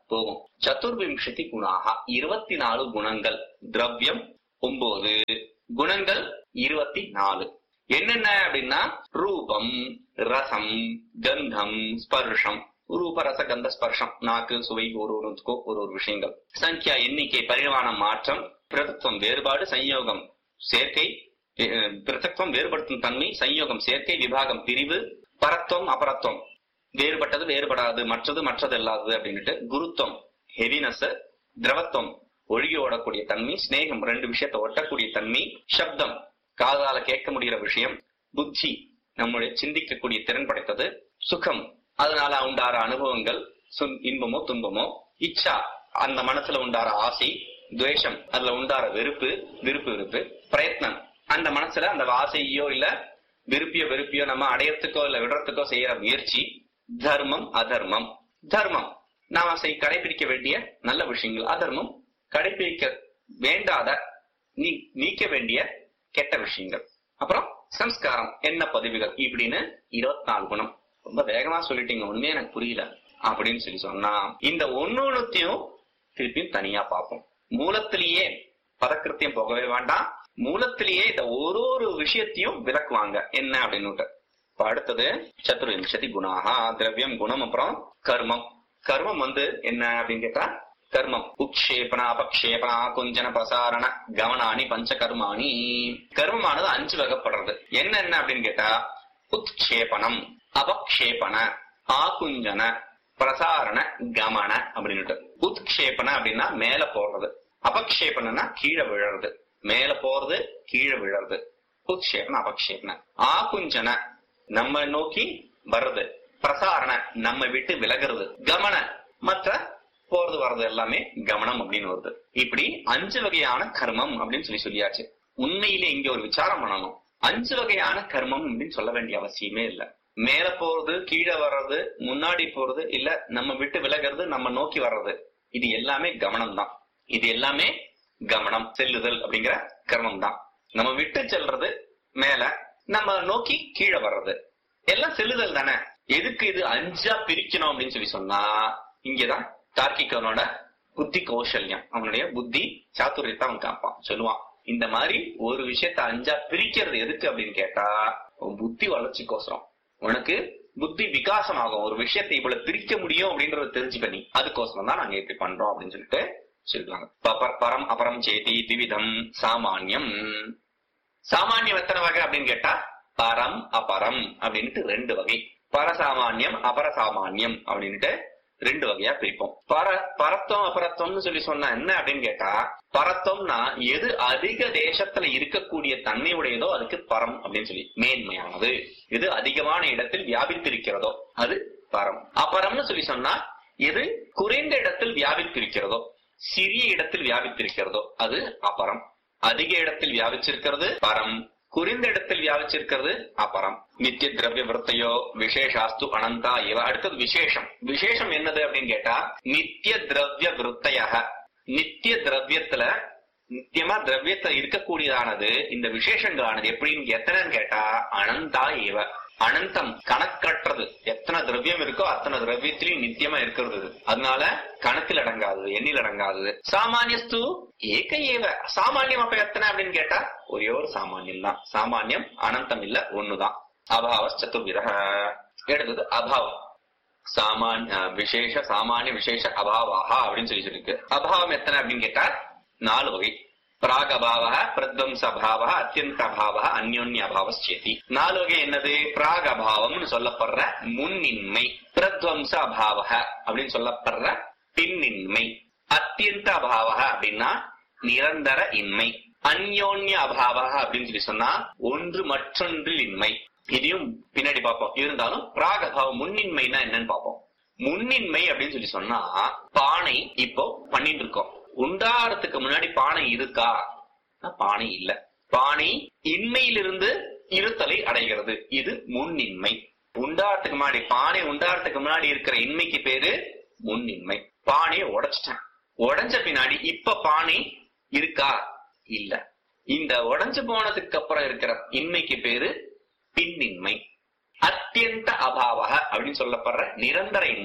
போகும் சதுர்விம்சதி குணாக இருபத்தி நாலு குணங்கள் திரவியம் ஒன்பது குணங்கள் இருபத்தி நாலு என்னென்ன அப்படின்னா ரூபம் ரசம் கந்தம் ஸ்பர்ஷம் ரூப ரச கந்த ஸ்பர்ஷம் நாக்கு சுவை ஒரு ஒருத்துக்கோ ஒரு ஒரு விஷயங்கள் சங்கியா எண்ணிக்கை பரிமாணம் மாற்றம் பிரதத்துவம் வேறுபாடு சம்யோகம் சேர்க்கை அஹ், பிரதத்துவம் வேறுபடுத்தும் தன்மை சம்யோகம் சேர்க்கை விபாகம் பிரிவு பரத்துவம் அபரத்துவம் வேறுபட்டது வேறுபடாது மற்றது மற்றது இல்லாதது அப்படின்னுட்டு குருத்துவம் ஹெவினஸ் திரவத்துவம் ஒழுகி ஓடக்கூடிய தன்மை ஸ்நேகம் ரெண்டு விஷயத்தை ஒட்டக்கூடிய தன்மை சப்தம் காதால கேட்க முடிகிற விஷயம் புத்தி நம்முடைய சிந்திக்கக்கூடிய திறன் படைத்தது சுகம் அதனால உண்டார அனுபவங்கள் சுன்- இன்பமோ துன்பமோ இச்சா அந்த மனசுல உண்டார ஆசை துவேஷம் அதுல உண்டார வெறுப்பு விருப்பு வெறுப்பு பிரயத்னம் அந்த மனசுல அந்த ஆசையோ இல்ல விருப்பியோ வெறுப்பியோ நம்ம அடையறதுக்கோ இல்ல விடுறதுக்கோ செய்யற முயற்சி தர்மம் அதர்மம் தர்மம் நாம செய் கடைபிடிக்க வேண்டிய நல்ல விஷயங்கள் அதர்மம் கடைபிடிக்க வேண்டாத நீ நீக்க வேண்டிய கெட்ட விஷயங்கள் அப்புறம் சம்ஸ்காரம் என்ன பதிவுகள் இப்படின்னு இருபத்தி நாலு குணம் ரொம்ப வேகமா சொல்லிட்டீங்க உண்மையே எனக்கு புரியல அப்படின்னு சொல்லி சொன்னா இந்த ஒன்னொன்னுத்தையும் திருப்பியும் தனியா பார்ப்போம் மூலத்திலேயே பதக்கிருத்தியம் போகவே வேண்டாம் மூலத்திலேயே இந்த ஒரு ஒரு விஷயத்தையும் விளக்குவாங்க என்ன அப்படின்னு இப்ப அடுத்தது சதுர்விம்சதி குணாகா திரவியம் குணம் அப்புறம் கர்மம் கர்மம் வந்து என்ன அப்படின்னு கேட்டா கர்மம் உக்ஷேபன அபக்ஷேபன குஞ்சன பிரசாரண கவனானி பஞ்ச கர்மாணி கர்மமானது அஞ்சு வகைப்படுறது என்னென்ன அப்படின்னு கேட்டா உத்ஷேபனம் அபக்ஷேபன ஆகுஞ்சன பிரசாரண கமன அப்படின்னுட்டு உத்ஷேபன அப்படின்னா மேல போடுறது அபக்ஷேபனா கீழே விழறது மேல போறது கீழே விழறது உத்ஷேபன அபக்ஷேபன ஆகுஞ்சன நம்ம நோக்கி வர்றது பிரசாரண நம்ம விட்டு விலகிறது கமன மற்ற போறது வர்றது எல்லாமே கவனம் அப்படின்னு வருது இப்படி அஞ்சு வகையான கர்மம் அப்படின்னு சொல்லி சொல்லியாச்சு உண்மையிலே இங்க ஒரு விசாரம் பண்ணணும் அஞ்சு வகையான கர்மம் அப்படின்னு சொல்ல வேண்டிய அவசியமே இல்ல மேல போறது கீழே வர்றது முன்னாடி போறது இல்ல நம்ம விட்டு விலகிறது நம்ம நோக்கி வர்றது இது எல்லாமே கவனம் தான் இது எல்லாமே கவனம் செல்லுதல் அப்படிங்கிற கர்மம் தான் நம்ம விட்டு செல்றது மேல நம்ம நோக்கி கீழே வர்றது எல்லாம் செல்லுதல் தானே எதுக்கு இது அஞ்சா பிரிக்கணும் அப்படின்னு சொல்லி சொன்னா இங்கதான் தார்க்கிகனோட புத்தி கௌசல்யம் அவனுடைய புத்தி சாத்துரியத்தை அவன் காப்பான் சொல்லுவான் இந்த மாதிரி ஒரு விஷயத்த அஞ்சா பிரிக்கிறது எதுக்கு அப்படின்னு கேட்டா உன் புத்தி வளர்ச்சிக்கோசரம் உனக்கு புத்தி விகாசம் ஆகும் ஒரு விஷயத்தை இவ்வளவு பிரிக்க முடியும் அப்படின்றத தெரிஞ்சுக்க நீ அதுக்கோசரம் தான் நாங்க இப்படி பண்றோம் அப்படின்னு சொல்லிட்டு சொல்லுவாங்க பபர் பரம் அபரம் சேதி திவிதம் சாமானியம் சாமானியம் எத்தனை வகை அப்படின்னு கேட்டா பரம் அபரம் அப்படின்ட்டு ரெண்டு வகை பரசாமானியம் அபரசாமானியம் அப்படின்ட்டு ரெண்டு வகையா பிரிப்போம் பர பரத்தம் அபரத்தம்னு சொல்லி சொன்னா என்ன அப்படின்னு கேட்டா பரத்தம்னா எது அதிக தேசத்துல இருக்கக்கூடிய தன்மை உடையதோ அதுக்கு பரம் அப்படின்னு சொல்லி மேன்மையானது எது அதிகமான இடத்தில் வியாபித்திருக்கிறதோ அது பரம் அபரம்னு சொல்லி சொன்னா எது குறைந்த இடத்தில் வியாபித்திருக்கிறதோ சிறிய இடத்தில் வியாபித்திருக்கிறதோ அது அபரம் அதிக இடத்தில் வியாபிச்சிருக்கிறது பரம் குறைந்த இடத்தில் வியாபிச்சிருக்கிறது அபரம் நித்திய திரவிய விருத்தையோ விசேஷாஸ்து அனந்தா இவ அடுத்தது விசேஷம் விசேஷம் என்னது அப்படின்னு கேட்டா நித்திய திரவிய விருத்தையாக நித்திய திரவியத்துல நித்தியமா திரவியத்துல இருக்கக்கூடியதானது இந்த விசேஷங்களானது எப்படின்னு எத்தனைன்னு கேட்டா அனந்தா இவ அனந்தம் கணக்கற்றது எத்தனை திரவியம் இருக்கோ அத்தனை திரவியத்திலையும் நித்தியமா இருக்கிறது இது. அதனால கணக்கில் அடங்காதது எண்ணில் அடங்காதது சாமானியஸ்து ஏக ஏவ சாமானியம் அப்ப எத்தனை அப்படின்னு கேட்டா ஒரே ஒரு சாமானியம் தான் சாமானியம் அனந்தம் இல்ல ஒண்ணுதான் அபாவ சதுர்வித எடுத்தது அபாவம் சாமானிய விசேஷ சாமானிய விசேஷ அபாவாக அப்படின்னு சொல்லி சொல்லிருக்கு அபாவம் எத்தனை அப்படின்னு கேட்டா நாலு வகை பிராக் அபாவ பிரத்வம்ச அபாவ அத்தியந்த அபாவ அந்யோன்ய அபாவச்சேதி நாலு வகை என்னது பிராக் அபாவம்னு சொல்லப்படுற முன்னின்மை பிரத்வம்ச அபாவ அப்படின்னு சொல்லப்படுற பின்னின்மை அத்தியந்த அபாவ அப்படின்னா நிரந்தர இன்மை அந்யோன்ய அபாவ அப்படின்னு சொல்லி சொன்னா ஒன்று மற்றொன்றில் இன்மை இதையும் பின்னாடி பார்ப்போம் இருந்தாலும் பிராக் அபாவம் முன்னின்மைனா என்னன்னு பார்ப்போம் முன்னின்மை அப்படின்னு சொல்லி சொன்னா பானை இப்போ பண்ணிட்டு இருக்கோம் உண்டாறதுக்கு முன்னாடி பானை இருக்கா பானை இல்ல பானை இன்மையிலிருந்து இருத்தலை அடைகிறது இது முன்னின்மை உண்டாறதுக்கு முன்னாடி பானை உண்டாறதுக்கு முன்னாடி இருக்கிற இன்மைக்கு பேரு முன்னின்மை பானையை உடைச்சிட்டேன் உடைஞ்ச பின்னாடி இப்ப பானை இருக்கா இல்ல இந்த உடைஞ்சு போனதுக்கு அப்புறம் இருக்கிற இன்மைக்கு பேரு பின்னின்மை அத்தியந்த அபாவக அப்படின்னு சொல்லப்படுற நிரந்தர இன்மை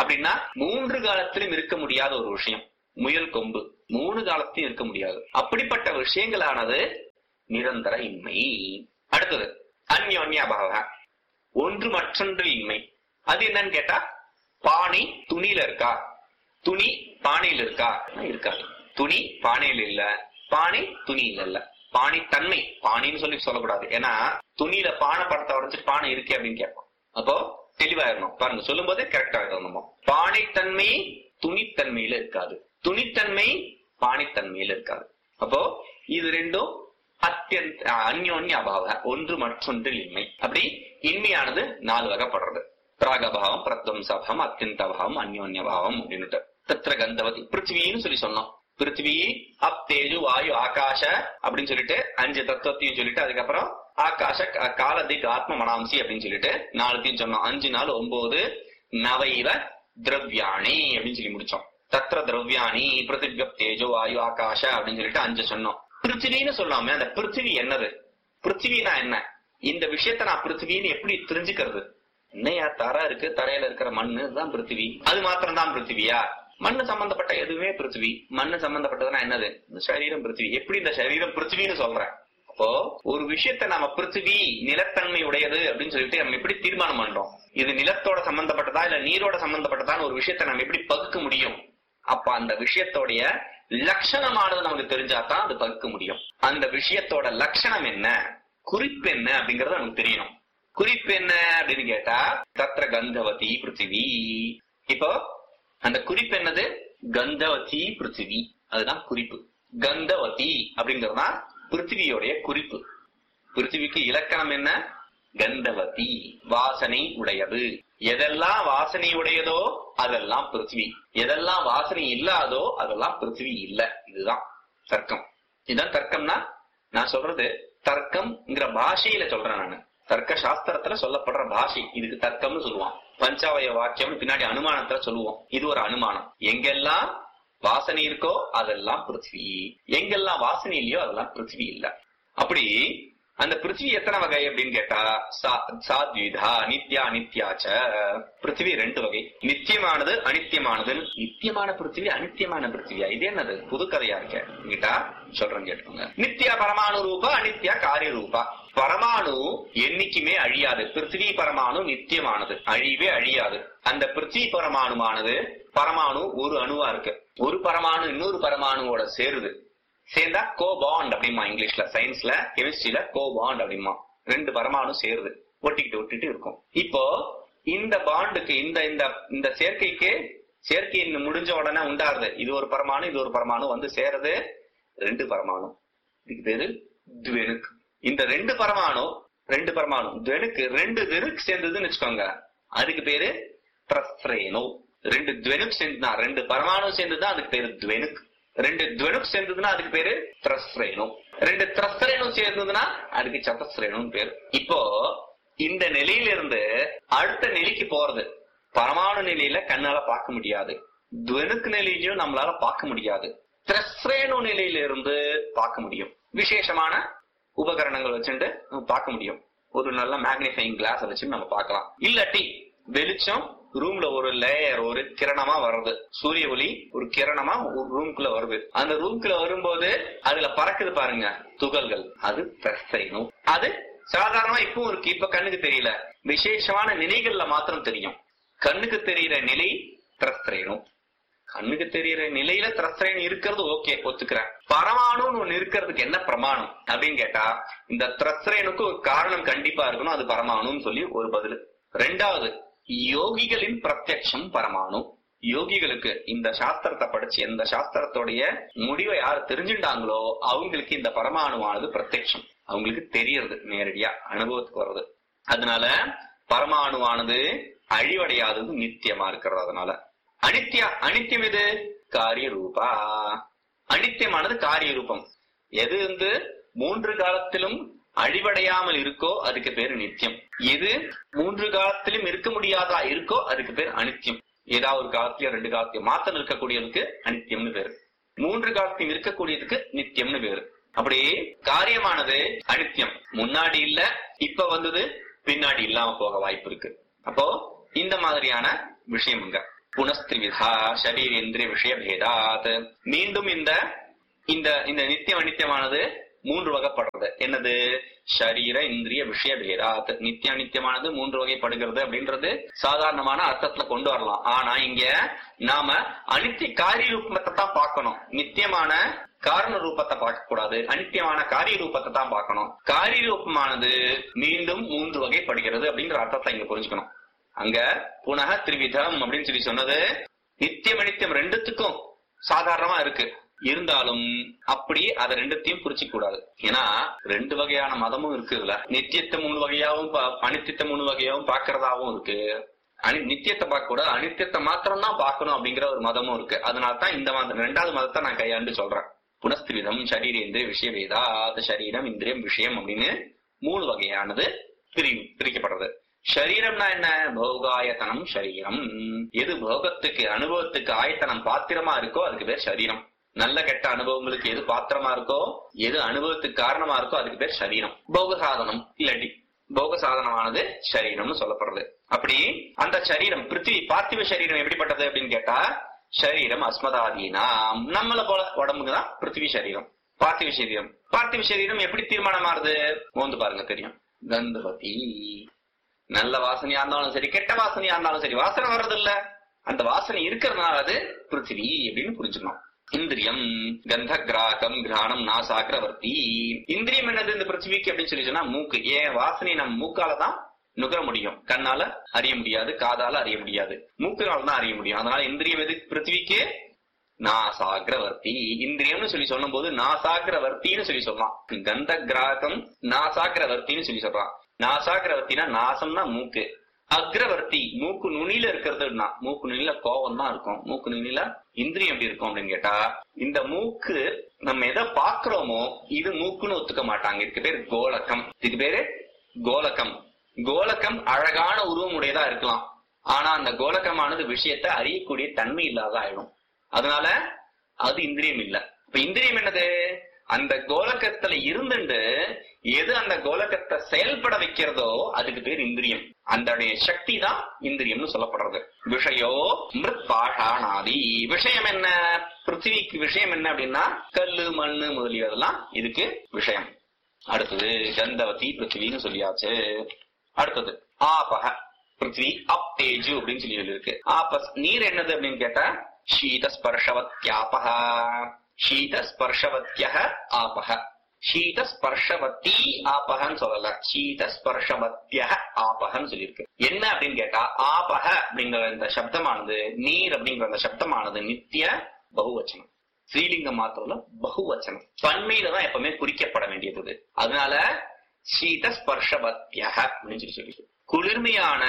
அப்படின்னா மூன்று காலத்திலும் இருக்க முடியாத ஒரு விஷயம் முயல் கொம்பு மூணு காலத்தையும் இருக்க முடியாது அப்படிப்பட்ட விஷயங்களானது நிரந்தர இன்மை அடுத்தது அந்யோன்ய அபாவ ஒன்று மற்றொன்றில் இன்மை அது என்னன்னு கேட்டா பானை துணியில இருக்கா துணி பானையில இருக்கா இருக்காது துணி பானையில இல்ல பானை துணியில இல்ல பானை தன்மை பானைன்னு சொல்லி சொல்லக்கூடாது ஏன்னா துணியில பானை படத்தை உடைச்சிட்டு பானை இருக்கே அப்படின்னு கேட்போம் அப்போ தெளிவாயிரணும் பாருங்க சொல்லும் போதே கரெக்டா நம்ம பானை தன்மை துணித்தன்மையில இருக்காது துணித்தன்மை பானைத்தன்மையில இருக்காது அப்போ இது ரெண்டும் அத்தியந்த அந்யோன்ய அபாவ ஒன்று மற்றொன்றில் இன்மை அப்படி இன்மையானது நாலு வகைப்படுறது பிராகபாவம் பிரத்வம்சபாவம் அத்தியந்த பாவம் அந்யோன்ய பாவம் அப்படின்னுட்டு தத்திர கந்தவதி பிருத்திவின்னு சொல்லி சொன்னோம் பிருத்திவி அப் தேஜு வாயு ஆகாஷ அப்படின்னு சொல்லிட்டு அஞ்சு தத்துவத்தையும் சொல்லிட்டு அதுக்கப்புறம் ஆகாஷ க- காலதிக் ஆத்ம மனாம்சி அப்படின்னு சொல்லிட்டு நாலுத்தையும் சொன்னோம் அஞ்சு நாள் ஒன்பது நவைவ திரவியாணி அப்படின்னு சொல்லி முடிச்சோம் தத்ர திரவியாணி பிருத்திவியப் தேஜோ வாயு ஆகாஷ அப்படின்னு சொல்லிட்டு அஞ்சு சொன்னோம் பிருத்திவின்னு சொல்லாம அந்த பிருத்திவி என்னது பிருத்திவினா என்ன இந்த விஷயத்த நான் பிருத்திவின்னு எப்படி தெரிஞ்சுக்கிறது என்னையா தர இருக்கு தரையில இருக்கிற மண்ணு தான் பிருத்திவி அது மாத்திரம் தான் பிருத்திவியா மண்ணு சம்பந்தப்பட்ட எதுவுமே பிருத்திவி மண்ணு சம்பந்தப்பட்டதுன்னா என்னது இந்த சரீரம் பிருத்திவி எப்படி இந்த சரீரம் பிருத்திவின்னு சொல்றேன் அப்போ ஒரு விஷயத்த நாம பிருத்திவி நிலத்தன்மை உடையது அப்படின்னு சொல்லிட்டு நம்ம எப்படி தீர்மானம் பண்றோம் இது நிலத்தோட சம்பந்தப்பட்டதா இல்ல நீரோட சம்பந்தப்பட்டதான்னு ஒரு விஷயத்த நம்ம எப்படி பகுக்க முடியும் அப்ப அந்த விஷயத்தோடைய லட்சணமானது நமக்கு தெரிஞ்சாதான் அது பகுக்க முடியும் அந்த விஷயத்தோட லட்சணம் என்ன குறிப்பு என்ன அப்படிங்கறது நமக்கு தெரியணும் குறிப்பு என்ன அப்படின்னு கேட்டா தத்ர கந்தவதி பிருத்திவி இப்போ அந்த குறிப்பு என்னது கந்தவதி பிருத்திவி அதுதான் குறிப்பு கந்தவதி அப்படிங்கறதுதான் பிருத்திவியோடைய குறிப்பு பிருத்திவிக்கு இலக்கணம் என்ன கந்தவதி வாசனை உடையது எதெல்லாம் வாசனை உடையதோ அதெல்லாம் பிருத்திவி எதெல்லாம் வாசனை இல்லாதோ அதெல்லாம் பிருத்திவி இல்ல இதுதான் தர்க்கம் இதுதான் தர்க்கம்னா நான் சொல்றது தர்க்கம்ங்கிற பாஷையில சொல்றேன் நானு தர்க்க சாஸ்திரத்துல சொல்லப்படுற பாஷை இதுக்கு தர்க்கம்னு சொல்லுவான் பஞ்சாவய வாக்கியம் பின்னாடி அனுமானத்துல சொல்லுவோம் இது ஒரு அனுமானம் எங்கெல்லாம் வாசனை இருக்கோ அதெல்லாம் பிருத்திவி எங்கெல்லாம் வாசனை இல்லையோ அதெல்லாம் பிருத்திவி இல்ல அப்படி அந்த பிருத்திவி எத்தனை வகை அப்படின்னு கேட்டா சா- சாத்விதா நித்யா நித்யாச்ச பிருத்திவி ரெண்டு வகை நித்தியமானது அனித்தியமானது நித்தியமான பிருத்திவி அனித்தியமான பிருத்திவியா இது என்னது புது கதையா இருக்க கேட்டா சொல்றேன் கேட்டுக்கோங்க நித்யா பரமாணு ரூபா அனித்யா காரிய ரூபா பரமாணு என்னைக்குமே அழியாது பிருத்திவி பரமாணு நித்தியமானது அழிவே அழியாது அந்த பிருத்திவி பரமாணுமானது பரமாணு ஒரு அணுவா இருக்கு ஒரு பரமாணு இன்னொரு பரமாணுவோட சேருது சேர்ந்தா கோ பாண்ட் அப்படிமா இங்கிலீஷ்ல சயின்ஸ்ல கெமிஸ்ட்ரியில கோ பாண்ட் அப்படிமா ரெண்டு பரமாணு சேருது ஒட்டிக்கிட்டு ஒட்டிட்டு இருக்கும் இப்போ இந்த பாண்டுக்கு இந்த இந்த இந்த சேர்க்கைக்கு சேர்க்கை முடிஞ்ச உடனே உண்டாருது இது ஒரு பரமாணு இது ஒரு பரமாணு வந்து சேருது ரெண்டு பரமாணு இதுக்கு பேரு துவெனுக் இந்த ரெண்டு பரமாணு ரெண்டு பரமாணு துவெனுக்கு ரெண்டு வெனுக் சேர்ந்ததுன்னு வச்சுக்கோங்க அதுக்கு பேரு த்ரஸ்ரேனோ ரெண்டு துவெனுக் சேர்ந்துதான் ரெண்டு பரமாணு சேர்ந்துதான் அதுக்கு பேரு துவெனுக் ரெண்டு துவெனுக் சேர்ந்ததுன்னா அதுக்கு பேரு த்ரஸ்ரேனு ரெண்டு த்ரஸ்ரேனு சேர்ந்ததுன்னா அதுக்கு சதஸ்ரேனுன்னு பேரு இப்போ இந்த நிலையில இருந்து அடுத்த நிலைக்கு போறது பரமாணு நிலையில கண்ணால பார்க்க முடியாது துவனுக்கு நிலையிலயும் நம்மளால பார்க்க முடியாது திரஸ்ரேணு நிலையில இருந்து பார்க்க முடியும் விசேஷமான உபகரணங்கள் வச்சுட்டு நம்ம பார்க்க முடியும் ஒரு நல்ல மேக்னிஃபைங் கிளாஸ் வச்சு நம்ம பார்க்கலாம் இல்லாட்டி வெளிச்சம் ரூம்ல ஒரு லேயர் ஒரு கிரணமா வருது சூரிய ஒளி ஒரு கிரணமா ஒரு ரூம்குள்ள வருது அந்த ரூம்குள்ள வரும்போது அதுல பறக்குது பாருங்க துகள்கள் அது திரஸ்ரேணு அது சாதாரணமா இப்பவும் இருக்கு இப்ப கண்ணுக்கு தெரியல விசேஷமான நிலைகள்ல மாத்திரம் தெரியும் கண்ணுக்கு தெரியற நிலை திரஸ்திரேனும் கண்ணுக்கு தெரியற நிலையில திரஸ்திரேன் இருக்கிறது ஓகே ஒத்துக்கிறேன் பரமாணுன்னு ஒண்ணு இருக்கிறதுக்கு என்ன பிரமாணம் அப்படின்னு கேட்டா இந்த திரஸ்திரேனுக்கு ஒரு காரணம் கண்டிப்பா இருக்கணும் அது பரமாணுன்னு சொல்லி ஒரு பதில் ரெண்டாவது யோகிகளின் பிரத்யக்ஷம் பரமாணு யோகிகளுக்கு இந்த சாஸ்திரத்தை படிச்சு எந்த சாஸ்திரத்தோடைய முடிவை யார் தெரிஞ்சுட்டாங்களோ அவங்களுக்கு இந்த பரமாணுவானது பிரத்யக்ஷம் அவங்களுக்கு தெரியறது நேரடியா அனுபவத்துக்கு வர்றது அதனால பரமாணுவானது அழிவடையாதது நித்தியமா இருக்கிறது அதனால அனித்யா அனித்தியம் எது காரிய ரூபா அனித்தியமானது காரிய ரூபம் எது வந்து மூன்று காலத்திலும் அழிவடையாமல் இருக்கோ அதுக்கு பேரு நித்தியம் எது மூன்று காலத்திலும் இருக்க முடியாதா இருக்கோ அதுக்கு பேர் அனித்தியம் ஏதாவது ஒரு காலத்திலயோ ரெண்டு காலத்திலயோ மாத்தம் இருக்கக்கூடியதுக்கு அனித்தியம்னு பேரு மூன்று காலத்திலும் இருக்கக்கூடியதுக்கு நித்தியம்னு பேரு அப்படி காரியமானது அனித்தியம் முன்னாடி இல்ல இப்ப வந்தது பின்னாடி இல்லாம போக வாய்ப்பு இருக்கு அப்போ இந்த மாதிரியான விஷயமுங்க புனஸ்திரிவிதா சரீரேந்திரிய விஷய பேதாத் மீண்டும் இந்த இந்த இந்த நித்தியம் அனித்தியமானது மூன்று வகைப்படுறது என்னது ஷரீர இந்திரிய விஷய பேதாத் நித்திய அனித்தியமானது மூன்று வகைப்படுகிறது அப்படின்றது சாதாரணமான அர்த்தத்துல கொண்டு வரலாம் ஆனா இங்க நாம அனித்திய காரிய ரூபத்தை தான் பார்க்கணும் நித்தியமான காரண ரூபத்தை பார்க்க கூடாது அனித்தியமான காரிய ரூபத்தை தான் பார்க்கணும் காரிய ரூபமானது மீண்டும் மூன்று வகைப்படுகிறது அப்படிங்கிற அர்த்தத்தை இங்க புரிஞ்சுக்கணும் அங்க புனக திரிவிதம் அப்படின்னு சொல்லி சொன்னது நித்தியம் அனித்தியம் ரெண்டுத்துக்கும் சாதாரணமா இருக்கு இருந்தாலும் அப்படி அதை ரெண்டுத்தையும் புரிச்சிக்க கூடாது ஏன்னா ரெண்டு வகையான மதமும் இருக்கு இதுல நித்தியத்தை மூணு வகையாவும் பா- அனித்தியத்தை மூணு வகையாவும் பாக்குறதாவும் இருக்கு அனி நித்தியத்தை பார்க்க கூடாது அனித்தியத்தை மாத்திரம் தான் பார்க்கணும் அப்படிங்கிற ஒரு மதமும் இருக்கு அதனால தான் இந்த மதம் ரெண்டாவது மதத்தை நான் கையாண்டு சொல்றேன் புனஸ்திரிதம் சரீரேந்திரிய விஷய வேதாத் சரீரம் இந்திரியம் விஷயம் அப்படின்னு மூணு வகையானது பிரி பிரிக்கப்படுறது ஷரீரம்னா என்ன போகாயத்தனம் ஷரீரம் எது போகத்துக்கு அனுபவத்துக்கு ஆயத்தனம் பாத்திரமா இருக்கோ அதுக்கு பேர் சரீரம் நல்ல கெட்ட அனுபவங்களுக்கு எது பாத்திரமா இருக்கோ எது அனுபவத்துக்கு காரணமா இருக்கோ அதுக்கு பேர் சரீரம் போக சாதனம் இல்லாட்டி போக சாதனமானது சரீரம்னு சொல்லப்படுறது அப்படி அந்த சரீரம் பிருத்திவி பார்த்திவ சரீரம் எப்படிப்பட்டது அப்படின்னு கேட்டா சரீரம் அஸ்மதாதீனாம் நம்மள போல உடம்புக்கு தான் பிருத்திவி சரீரம் பார்த்திவ சரீரம் பார்த்திவ சரீரம் எப்படி தீர்மானமாறுது மோந்து பாருங்க தெரியும் கந்தவதி நல்ல வாசனையா இருந்தாலும் சரி கெட்ட வாசனையா இருந்தாலும் சரி வாசனை வர்றது இல்ல அந்த வாசனை இருக்கிறதுனால அது பிருத்திவி அப்படின்னு புரிஞ்சுக்கணும் இந்திரியம் கந்த கிராகம் கிராணம் நாசாக்கிரவர்த்தி இந்திரியம் என்னது இந்த பிருத்திவிக்கு அப்படின்னு சொல்லி சொன்னா மூக்கு ஏன் வாசனை நம்ம மூக்கால தான் நுகர முடியும் கண்ணால அறிய முடியாது காதால அறிய முடியாது மூக்குனால தான் அறிய முடியும் அதனால இந்திரியம் எது பிருத்திவிக்கு நாசாகிரவர்த்தி இந்திரியம்னு சொல்லி சொல்லும் போது நாசாகிரவர்த்தின்னு சொல்லி சொல்லலாம் கந்த கிராகம் நாசாகிரவர்த்தின்னு சொல்லி சொல்றான் நாசாகிரவர்த்தினா நாசம்னா மூக்கு அக்ரவர்த்தி மூக்கு நுனியில இருக்கிறதுனா மூக்கு நுனியில கோவம் தான் இருக்கும் மூக்கு நுனியில இந்திரியம் எப்படி இருக்கும் அப்படின்னு கேட்டா இந்த மூக்கு நம்ம எதை பாக்குறோமோ இது மூக்குன்னு ஒத்துக்க மாட்டாங்க இதுக்கு பேர் கோலக்கம் இதுக்கு பேரு கோலக்கம் கோலக்கம் அழகான உருவம் உடையதா இருக்கலாம் ஆனா அந்த கோலக்கமானது விஷயத்தை அறியக்கூடிய தன்மை இல்லாத ஆயிடும் அதனால அது இந்திரியம் இல்ல இப்ப இந்திரியம் என்னது அந்த கோலக்கத்துல இருந்துட்டு எது அந்த கோலக்கத்தை செயல்பட வைக்கிறதோ அதுக்கு பேர் இந்திரியம் அந்த சக்தி தான் இந்திரியம்னு சொல்லப்படுறது விஷயோ மிருத் பாஷாணாதி விஷயம் என்ன பிருத்திவிக்கு விஷயம் என்ன அப்படின்னா கல்லு மண்ணு முதலியதெல்லாம் இதுக்கு விஷயம் அடுத்தது கந்தவதி பிருத்திவின்னு சொல்லியாச்சு அடுத்தது ஆபக பிருத்திவி அப் தேஜு அப்படின்னு சொல்லி சொல்லியிருக்கு ஆபஸ் நீர் என்னது அப்படின்னு கேட்டா ஷீத ஸ்பர்ஷவத்யாபக ஷீத ஸ்பர்ஷவத்ய ஆபக ஷீத ஸ்பர்ஷவத்தி ஆபகன்னு சொல்லல ஷீத ஸ்பர்ஷவத்ய ஆபகன்னு சொல்லியிருக்கு என்ன அப்படின்னு கேட்டா ஆபக அப்படிங்கிற இந்த சப்தமானது நீர் அப்படிங்கிற அந்த சப்தமானது நித்திய பகுவச்சனம் ஸ்ரீலிங்கம் மாத்திரம்ல பகுவச்சனம் பன்மையில தான் எப்பவுமே குறிக்கப்பட வேண்டியது அதனால சீத ஸ்பர்ஷவத்ய அப்படின்னு சொல்லி சொல்லி குளிர்மையான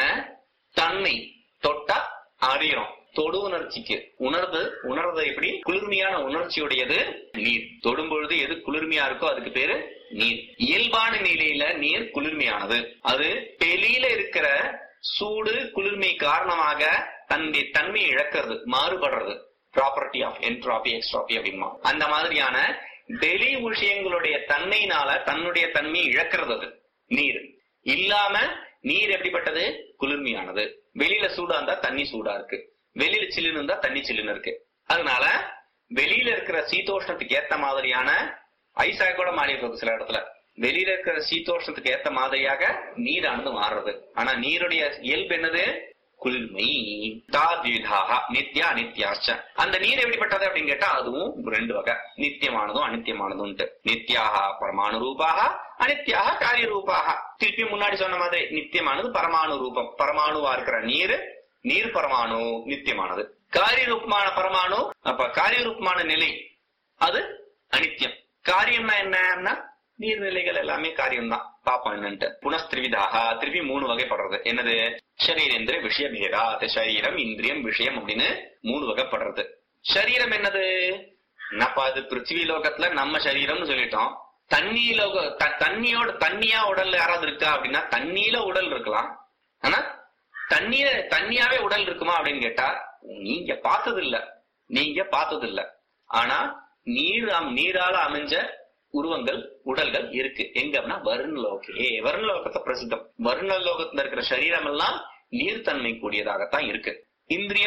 தன்மை தொட்டா அறியறோம் தொடு உணர்ச்சிக்கு உணர்வு உணர்வது எப்படி குளிர்மையான உணர்ச்சியுடையது நீர் தொடும் பொழுது எது குளிர்மையா இருக்கோ அதுக்கு பேரு நீர் இயல்பான நிலையில நீர் குளிர்மையானது அது வெளியில இருக்கிற சூடு குளிர்மை காரணமாக தன்னுடைய தன்மையை இழக்கிறது மாறுபடுறது ப்ராப்பர்ட்டி ஆஃப் என்ட்ராபி எக்ஸ்ட்ராபி அப்படிமா அந்த மாதிரியான வெளி விஷயங்களுடைய தன்மையினால தன்னுடைய தன்மையை இழக்கிறது அது நீர் இல்லாம நீர் எப்படிப்பட்டது குளிர்மையானது வெளியில சூடா இருந்தா தண்ணி சூடா இருக்கு வெளியில சில்லுன்னு இருந்தா தண்ணி சில்லுன்னு இருக்கு அதனால வெளியில இருக்கிற சீதோஷ்ணத்துக்கு ஏத்த மாதிரியான ஐஸாக கூட மாறி இருக்கு சில இடத்துல வெளியில இருக்கிற சீதோஷ்ணத்துக்கு ஏத்த மாதிரியாக நீரானது மாறுறது ஆனா நீருடைய இயல்பு என்னது குளிர்மை தாத்விதாக நித்யா அனித்யாச்ச அந்த நீர் எப்படிப்பட்டது அப்படின்னு கேட்டா அதுவும் ரெண்டு வகை நித்தியமானதும் அனித்தியமானதும் நித்யாக பரமாணு ரூபாக அனித்யாக காரிய ரூபாக திருப்பி முன்னாடி சொன்ன மாதிரி நித்தியமானது பரமாணு ரூபம் பரமாணுவா இருக்கிற நீர் நீர் பரமாணு நித்தியமானது காரிய ரூபமான பரமாணு அப்ப காரிய ரூபமான நிலை அது அனித்தியம் காரியம்னா என்னன்னா நீர்நிலைகள் எல்லாமே காரியம் தான் பாப்போம் என்னன்ட்டு புனஸ்திரிவிதாக திருப்பி மூணு வகைப்படுறது என்னது சரீரேந்திர விஷய பேதா சரீரம் இந்திரியம் விஷயம் அப்படின்னு மூணு வகைப்படுறது சரீரம் என்னது என்னப்பா இது பிருத்திவி லோகத்துல நம்ம சரீரம்னு சொல்லிட்டோம் தண்ணி லோக த- தண்ணியோட தண்ணியா உடல்ல யாராவது இருக்கா அப்படின்னா தண்ணியில உடல் இருக்கலாம் ஆனா தண்ணிய தண்ணியாவே உடல் இருக்குமா அப்படின்னு கேட்டா நீங்க பார்த்தது இல்ல நீங்க பார்த்தது இல்ல ஆனா நீர் அம்- நீரால அமைஞ்ச உருவங்கள் உடல்கள் இருக்கு எங்க அப்படின்னா வருணலோகே வருணலோகத்தை பிரசித்தம் வருணலோகத்துல இருக்கிற சரீரம் எல்லாம் நீர்த்தன்மை கூடியதாகத்தான் இருக்கு இந்திரியம்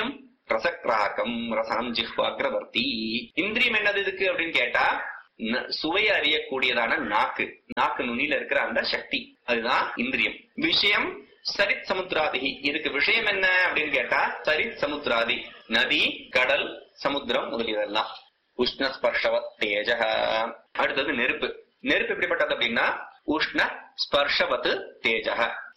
ரசக்ராகம் ரசனம் ஜிஹ்வாக்ரவர்த்தி இந்திரியம் என்னது இதுக்கு அப்படின்னு கேட்டா ந- சுவையை அறியக்கூடியதான நாக்கு நாக்கு நுனியில இருக்கிற அந்த சக்தி அதுதான் இந்திரியம் விஷயம் சரித் சமுத்திராதி இதுக்கு விஷயம் என்ன அப்படின்னு கேட்டா சரித் சமுத்திராதி நதி கடல் சமுத்திரம் முதலியதெல்லாம் உஷ்ண ஸ்பர்ஷவத் தேஜ அடுத்தது நெருப்பு நெருப்பு எப்படிப்பட்டது அப்படின்னா உஷ்ண ஸ்பர்ஷவத் தேஜ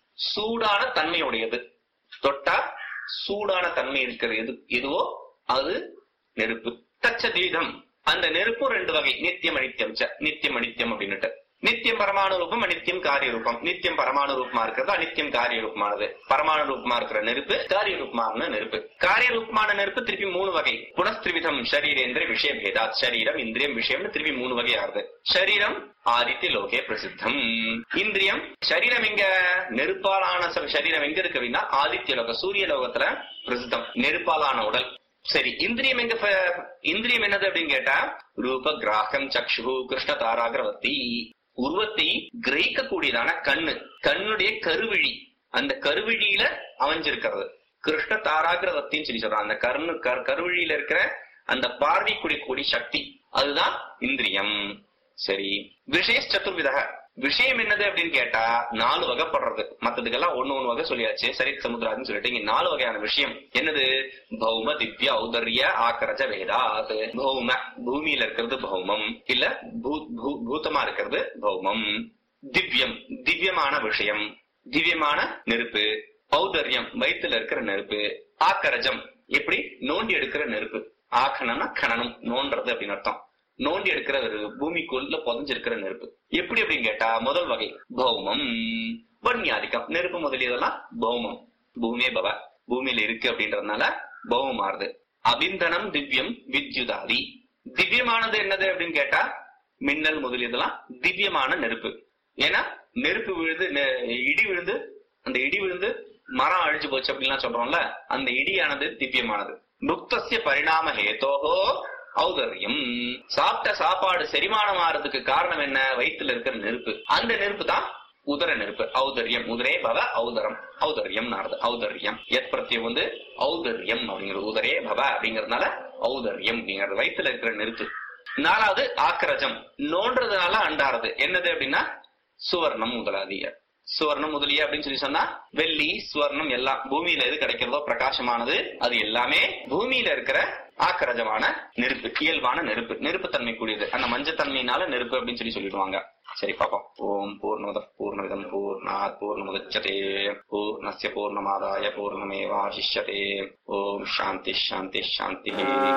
சூடான தன்மையுடையது தொட்டா சூடான தன்மை இருக்கிற எது எதுவோ அது நெருப்பு தச்ச தீதம் அந்த நெருப்பும் ரெண்டு வகை நித்தியம் அனித்தியம் ச நித்தியம் அனித்தியம் அப்படின்னுட்டு நித்தியம் பரமாணு ரூபம் அனித்தியம் காரிய ரூபம் நித்தியம் பரமாணு ரூபமா இருக்கிறது அனித்தியம் காரிய ரூபமானது பரமாணு ரூபமா இருக்கிற நெருப்பு காரிய ரூபமான நெருப்பு காரிய ரூபமான நெருப்பு திருப்பி மூணு வகை புனஸ்திரிவிதம் சரீரேந்திர விஷய பேதாத் சரீரம் இந்திரியம் விஷயம்னு திருப்பி மூணு வகை ஆறுது சரீரம் ஆதித்ய லோகே பிரசித்தம் இந்திரியம் சரீரம் எங்க நெருப்பாலான ச- சரீரம் எங்க இருக்கு அப்படின்னா ஆதித்ய லோக சூரிய லோகத்துல பிரசித்தம் நெருப்பாலான உடல் சரி இந்திரியம் எங்க ப- இந்திரியம் என்னது அப்படின்னு கேட்டா ரூப கிராகம் சக்ஷு கிருஷ்ண தாராகிரவர்த்தி உருவத்தை கிரகிக்க கூடியதான கண்ணு கண்ணுடைய கருவிழி அந்த கருவிழியில அமைஞ்சிருக்கிறது கிருஷ்ண தாராகிரவர்த்தின்னு சொல்லி சொல்றான் அந்த கருணு கரு- கருவிழியில இருக்கிற அந்த பார்வை கூடிய சக்தி அதுதான் இந்திரியம் சரி விஷய சதுர்விதக விஷயம் என்னது அப்படின்னு கேட்டா நாலு வகைப்படுறது மத்ததுக்கெல்லாம் ஒண்ணு ஒண்ணு வகை சொல்லியாச்சு சரி சமுத்திராதுன்னு சொல்லிட்டு இங்க நாலு வகையான விஷயம் என்னது பௌம திவ்ய ஔதர்ய ஆக்கரஜ வேதாத் பௌம பூமியில இருக்கிறது பௌமம் இல்ல பூ- பூ- பூதமா இருக்கிறது பௌமம் திவ்யம் திவ்யமான விஷயம் திவ்யமான நெருப்பு ஔதர்யம் வயித்துல இருக்கிற நெருப்பு ஆக்கரஜம் எப்படி நோண்டி எடுக்கிற நெருப்பு ஆக்கணம்னா கணனம் நோன்றது அப்படின்னு அர்த்தம் நோண்டி எடுக்கிற ஒரு பூமிக்குள்ள புதஞ்சிருக்கிற நெருப்பு எப்படி அப்படின்னு கேட்டா முதல் வகை பௌமம் வன்யாதிக்கம் நெருப்பு முதலியதெல்லாம் பௌமம் பூமியே பவ பூமியில இருக்கு அப்படின்றதுனால பௌமம் மாறுது அபிந்தனம் திவ்யம் வித்யுதாதி திவ்யமானது என்னது அப்படின்னு கேட்டா மின்னல் முதலியதெல்லாம் திவ்யமான நெருப்பு ஏன்னா நெருப்பு விழுந்து நெ- இடி விழுந்து அந்த இடி விழுந்து மரம் அழிஞ்சு போச்சு அப்படின்லாம் சொல்றோம்ல அந்த இடியானது திவ்யமானது புக்தசிய பரிணாம ஹேதோகோ ஔதர்யம் சாப்பிட்ட சாப்பாடு செரிமானம் ஆறதுக்கு காரணம் என்ன வயித்துல இருக்கிற நெருப்பு அந்த நெருப்பு தான் உதர நெருப்பு ஔதர்யம் உதரே பவ ஔதரம் ஔதர்யம் நாரது ஔதர்யம் எத் பிரத்யம் வந்து ஔதர்யம் அப்படிங்கிறது உதரே பவ அப்படிங்கறதுனால ஔதர்யம் அப்படிங்கிறது வயித்துல இருக்கிற நெருப்பு நாலாவது ஆக்கிரஜம் நோன்றதுனால அண்டாறது என்னது அப்படின்னா சுவர்ணம் முதலாதிய சுவர்ணம் முதலிய அப்படின்னு சொல்லி சொன்னா வெள்ளி சுவர்ணம் எல்லாம் பூமியில எது கிடைக்கிறதோ பிரகாசமானது அது எல்லாமே பூமியில இருக்கிற ஆக்கரஜமான நெருப்பு இயல்பான நெருப்பு நெருப்பு தன்மை கூடியது அந்த மஞ்சத்தன்மையினால நெருப்பு அப்படின்னு சொல்லி சொல்லிடுவாங்க சரி பாப்போம் ஓம் பூர்ணமத பூர்ணமிதம் பூர்ணாத் பூர்ணமுதச்சதே பூர்ணஸ்ய பூர்ணமாதாய பூர்ணமேவாசிஷ்யதே ஓம் சாந்தி சாந்தி சாந்தி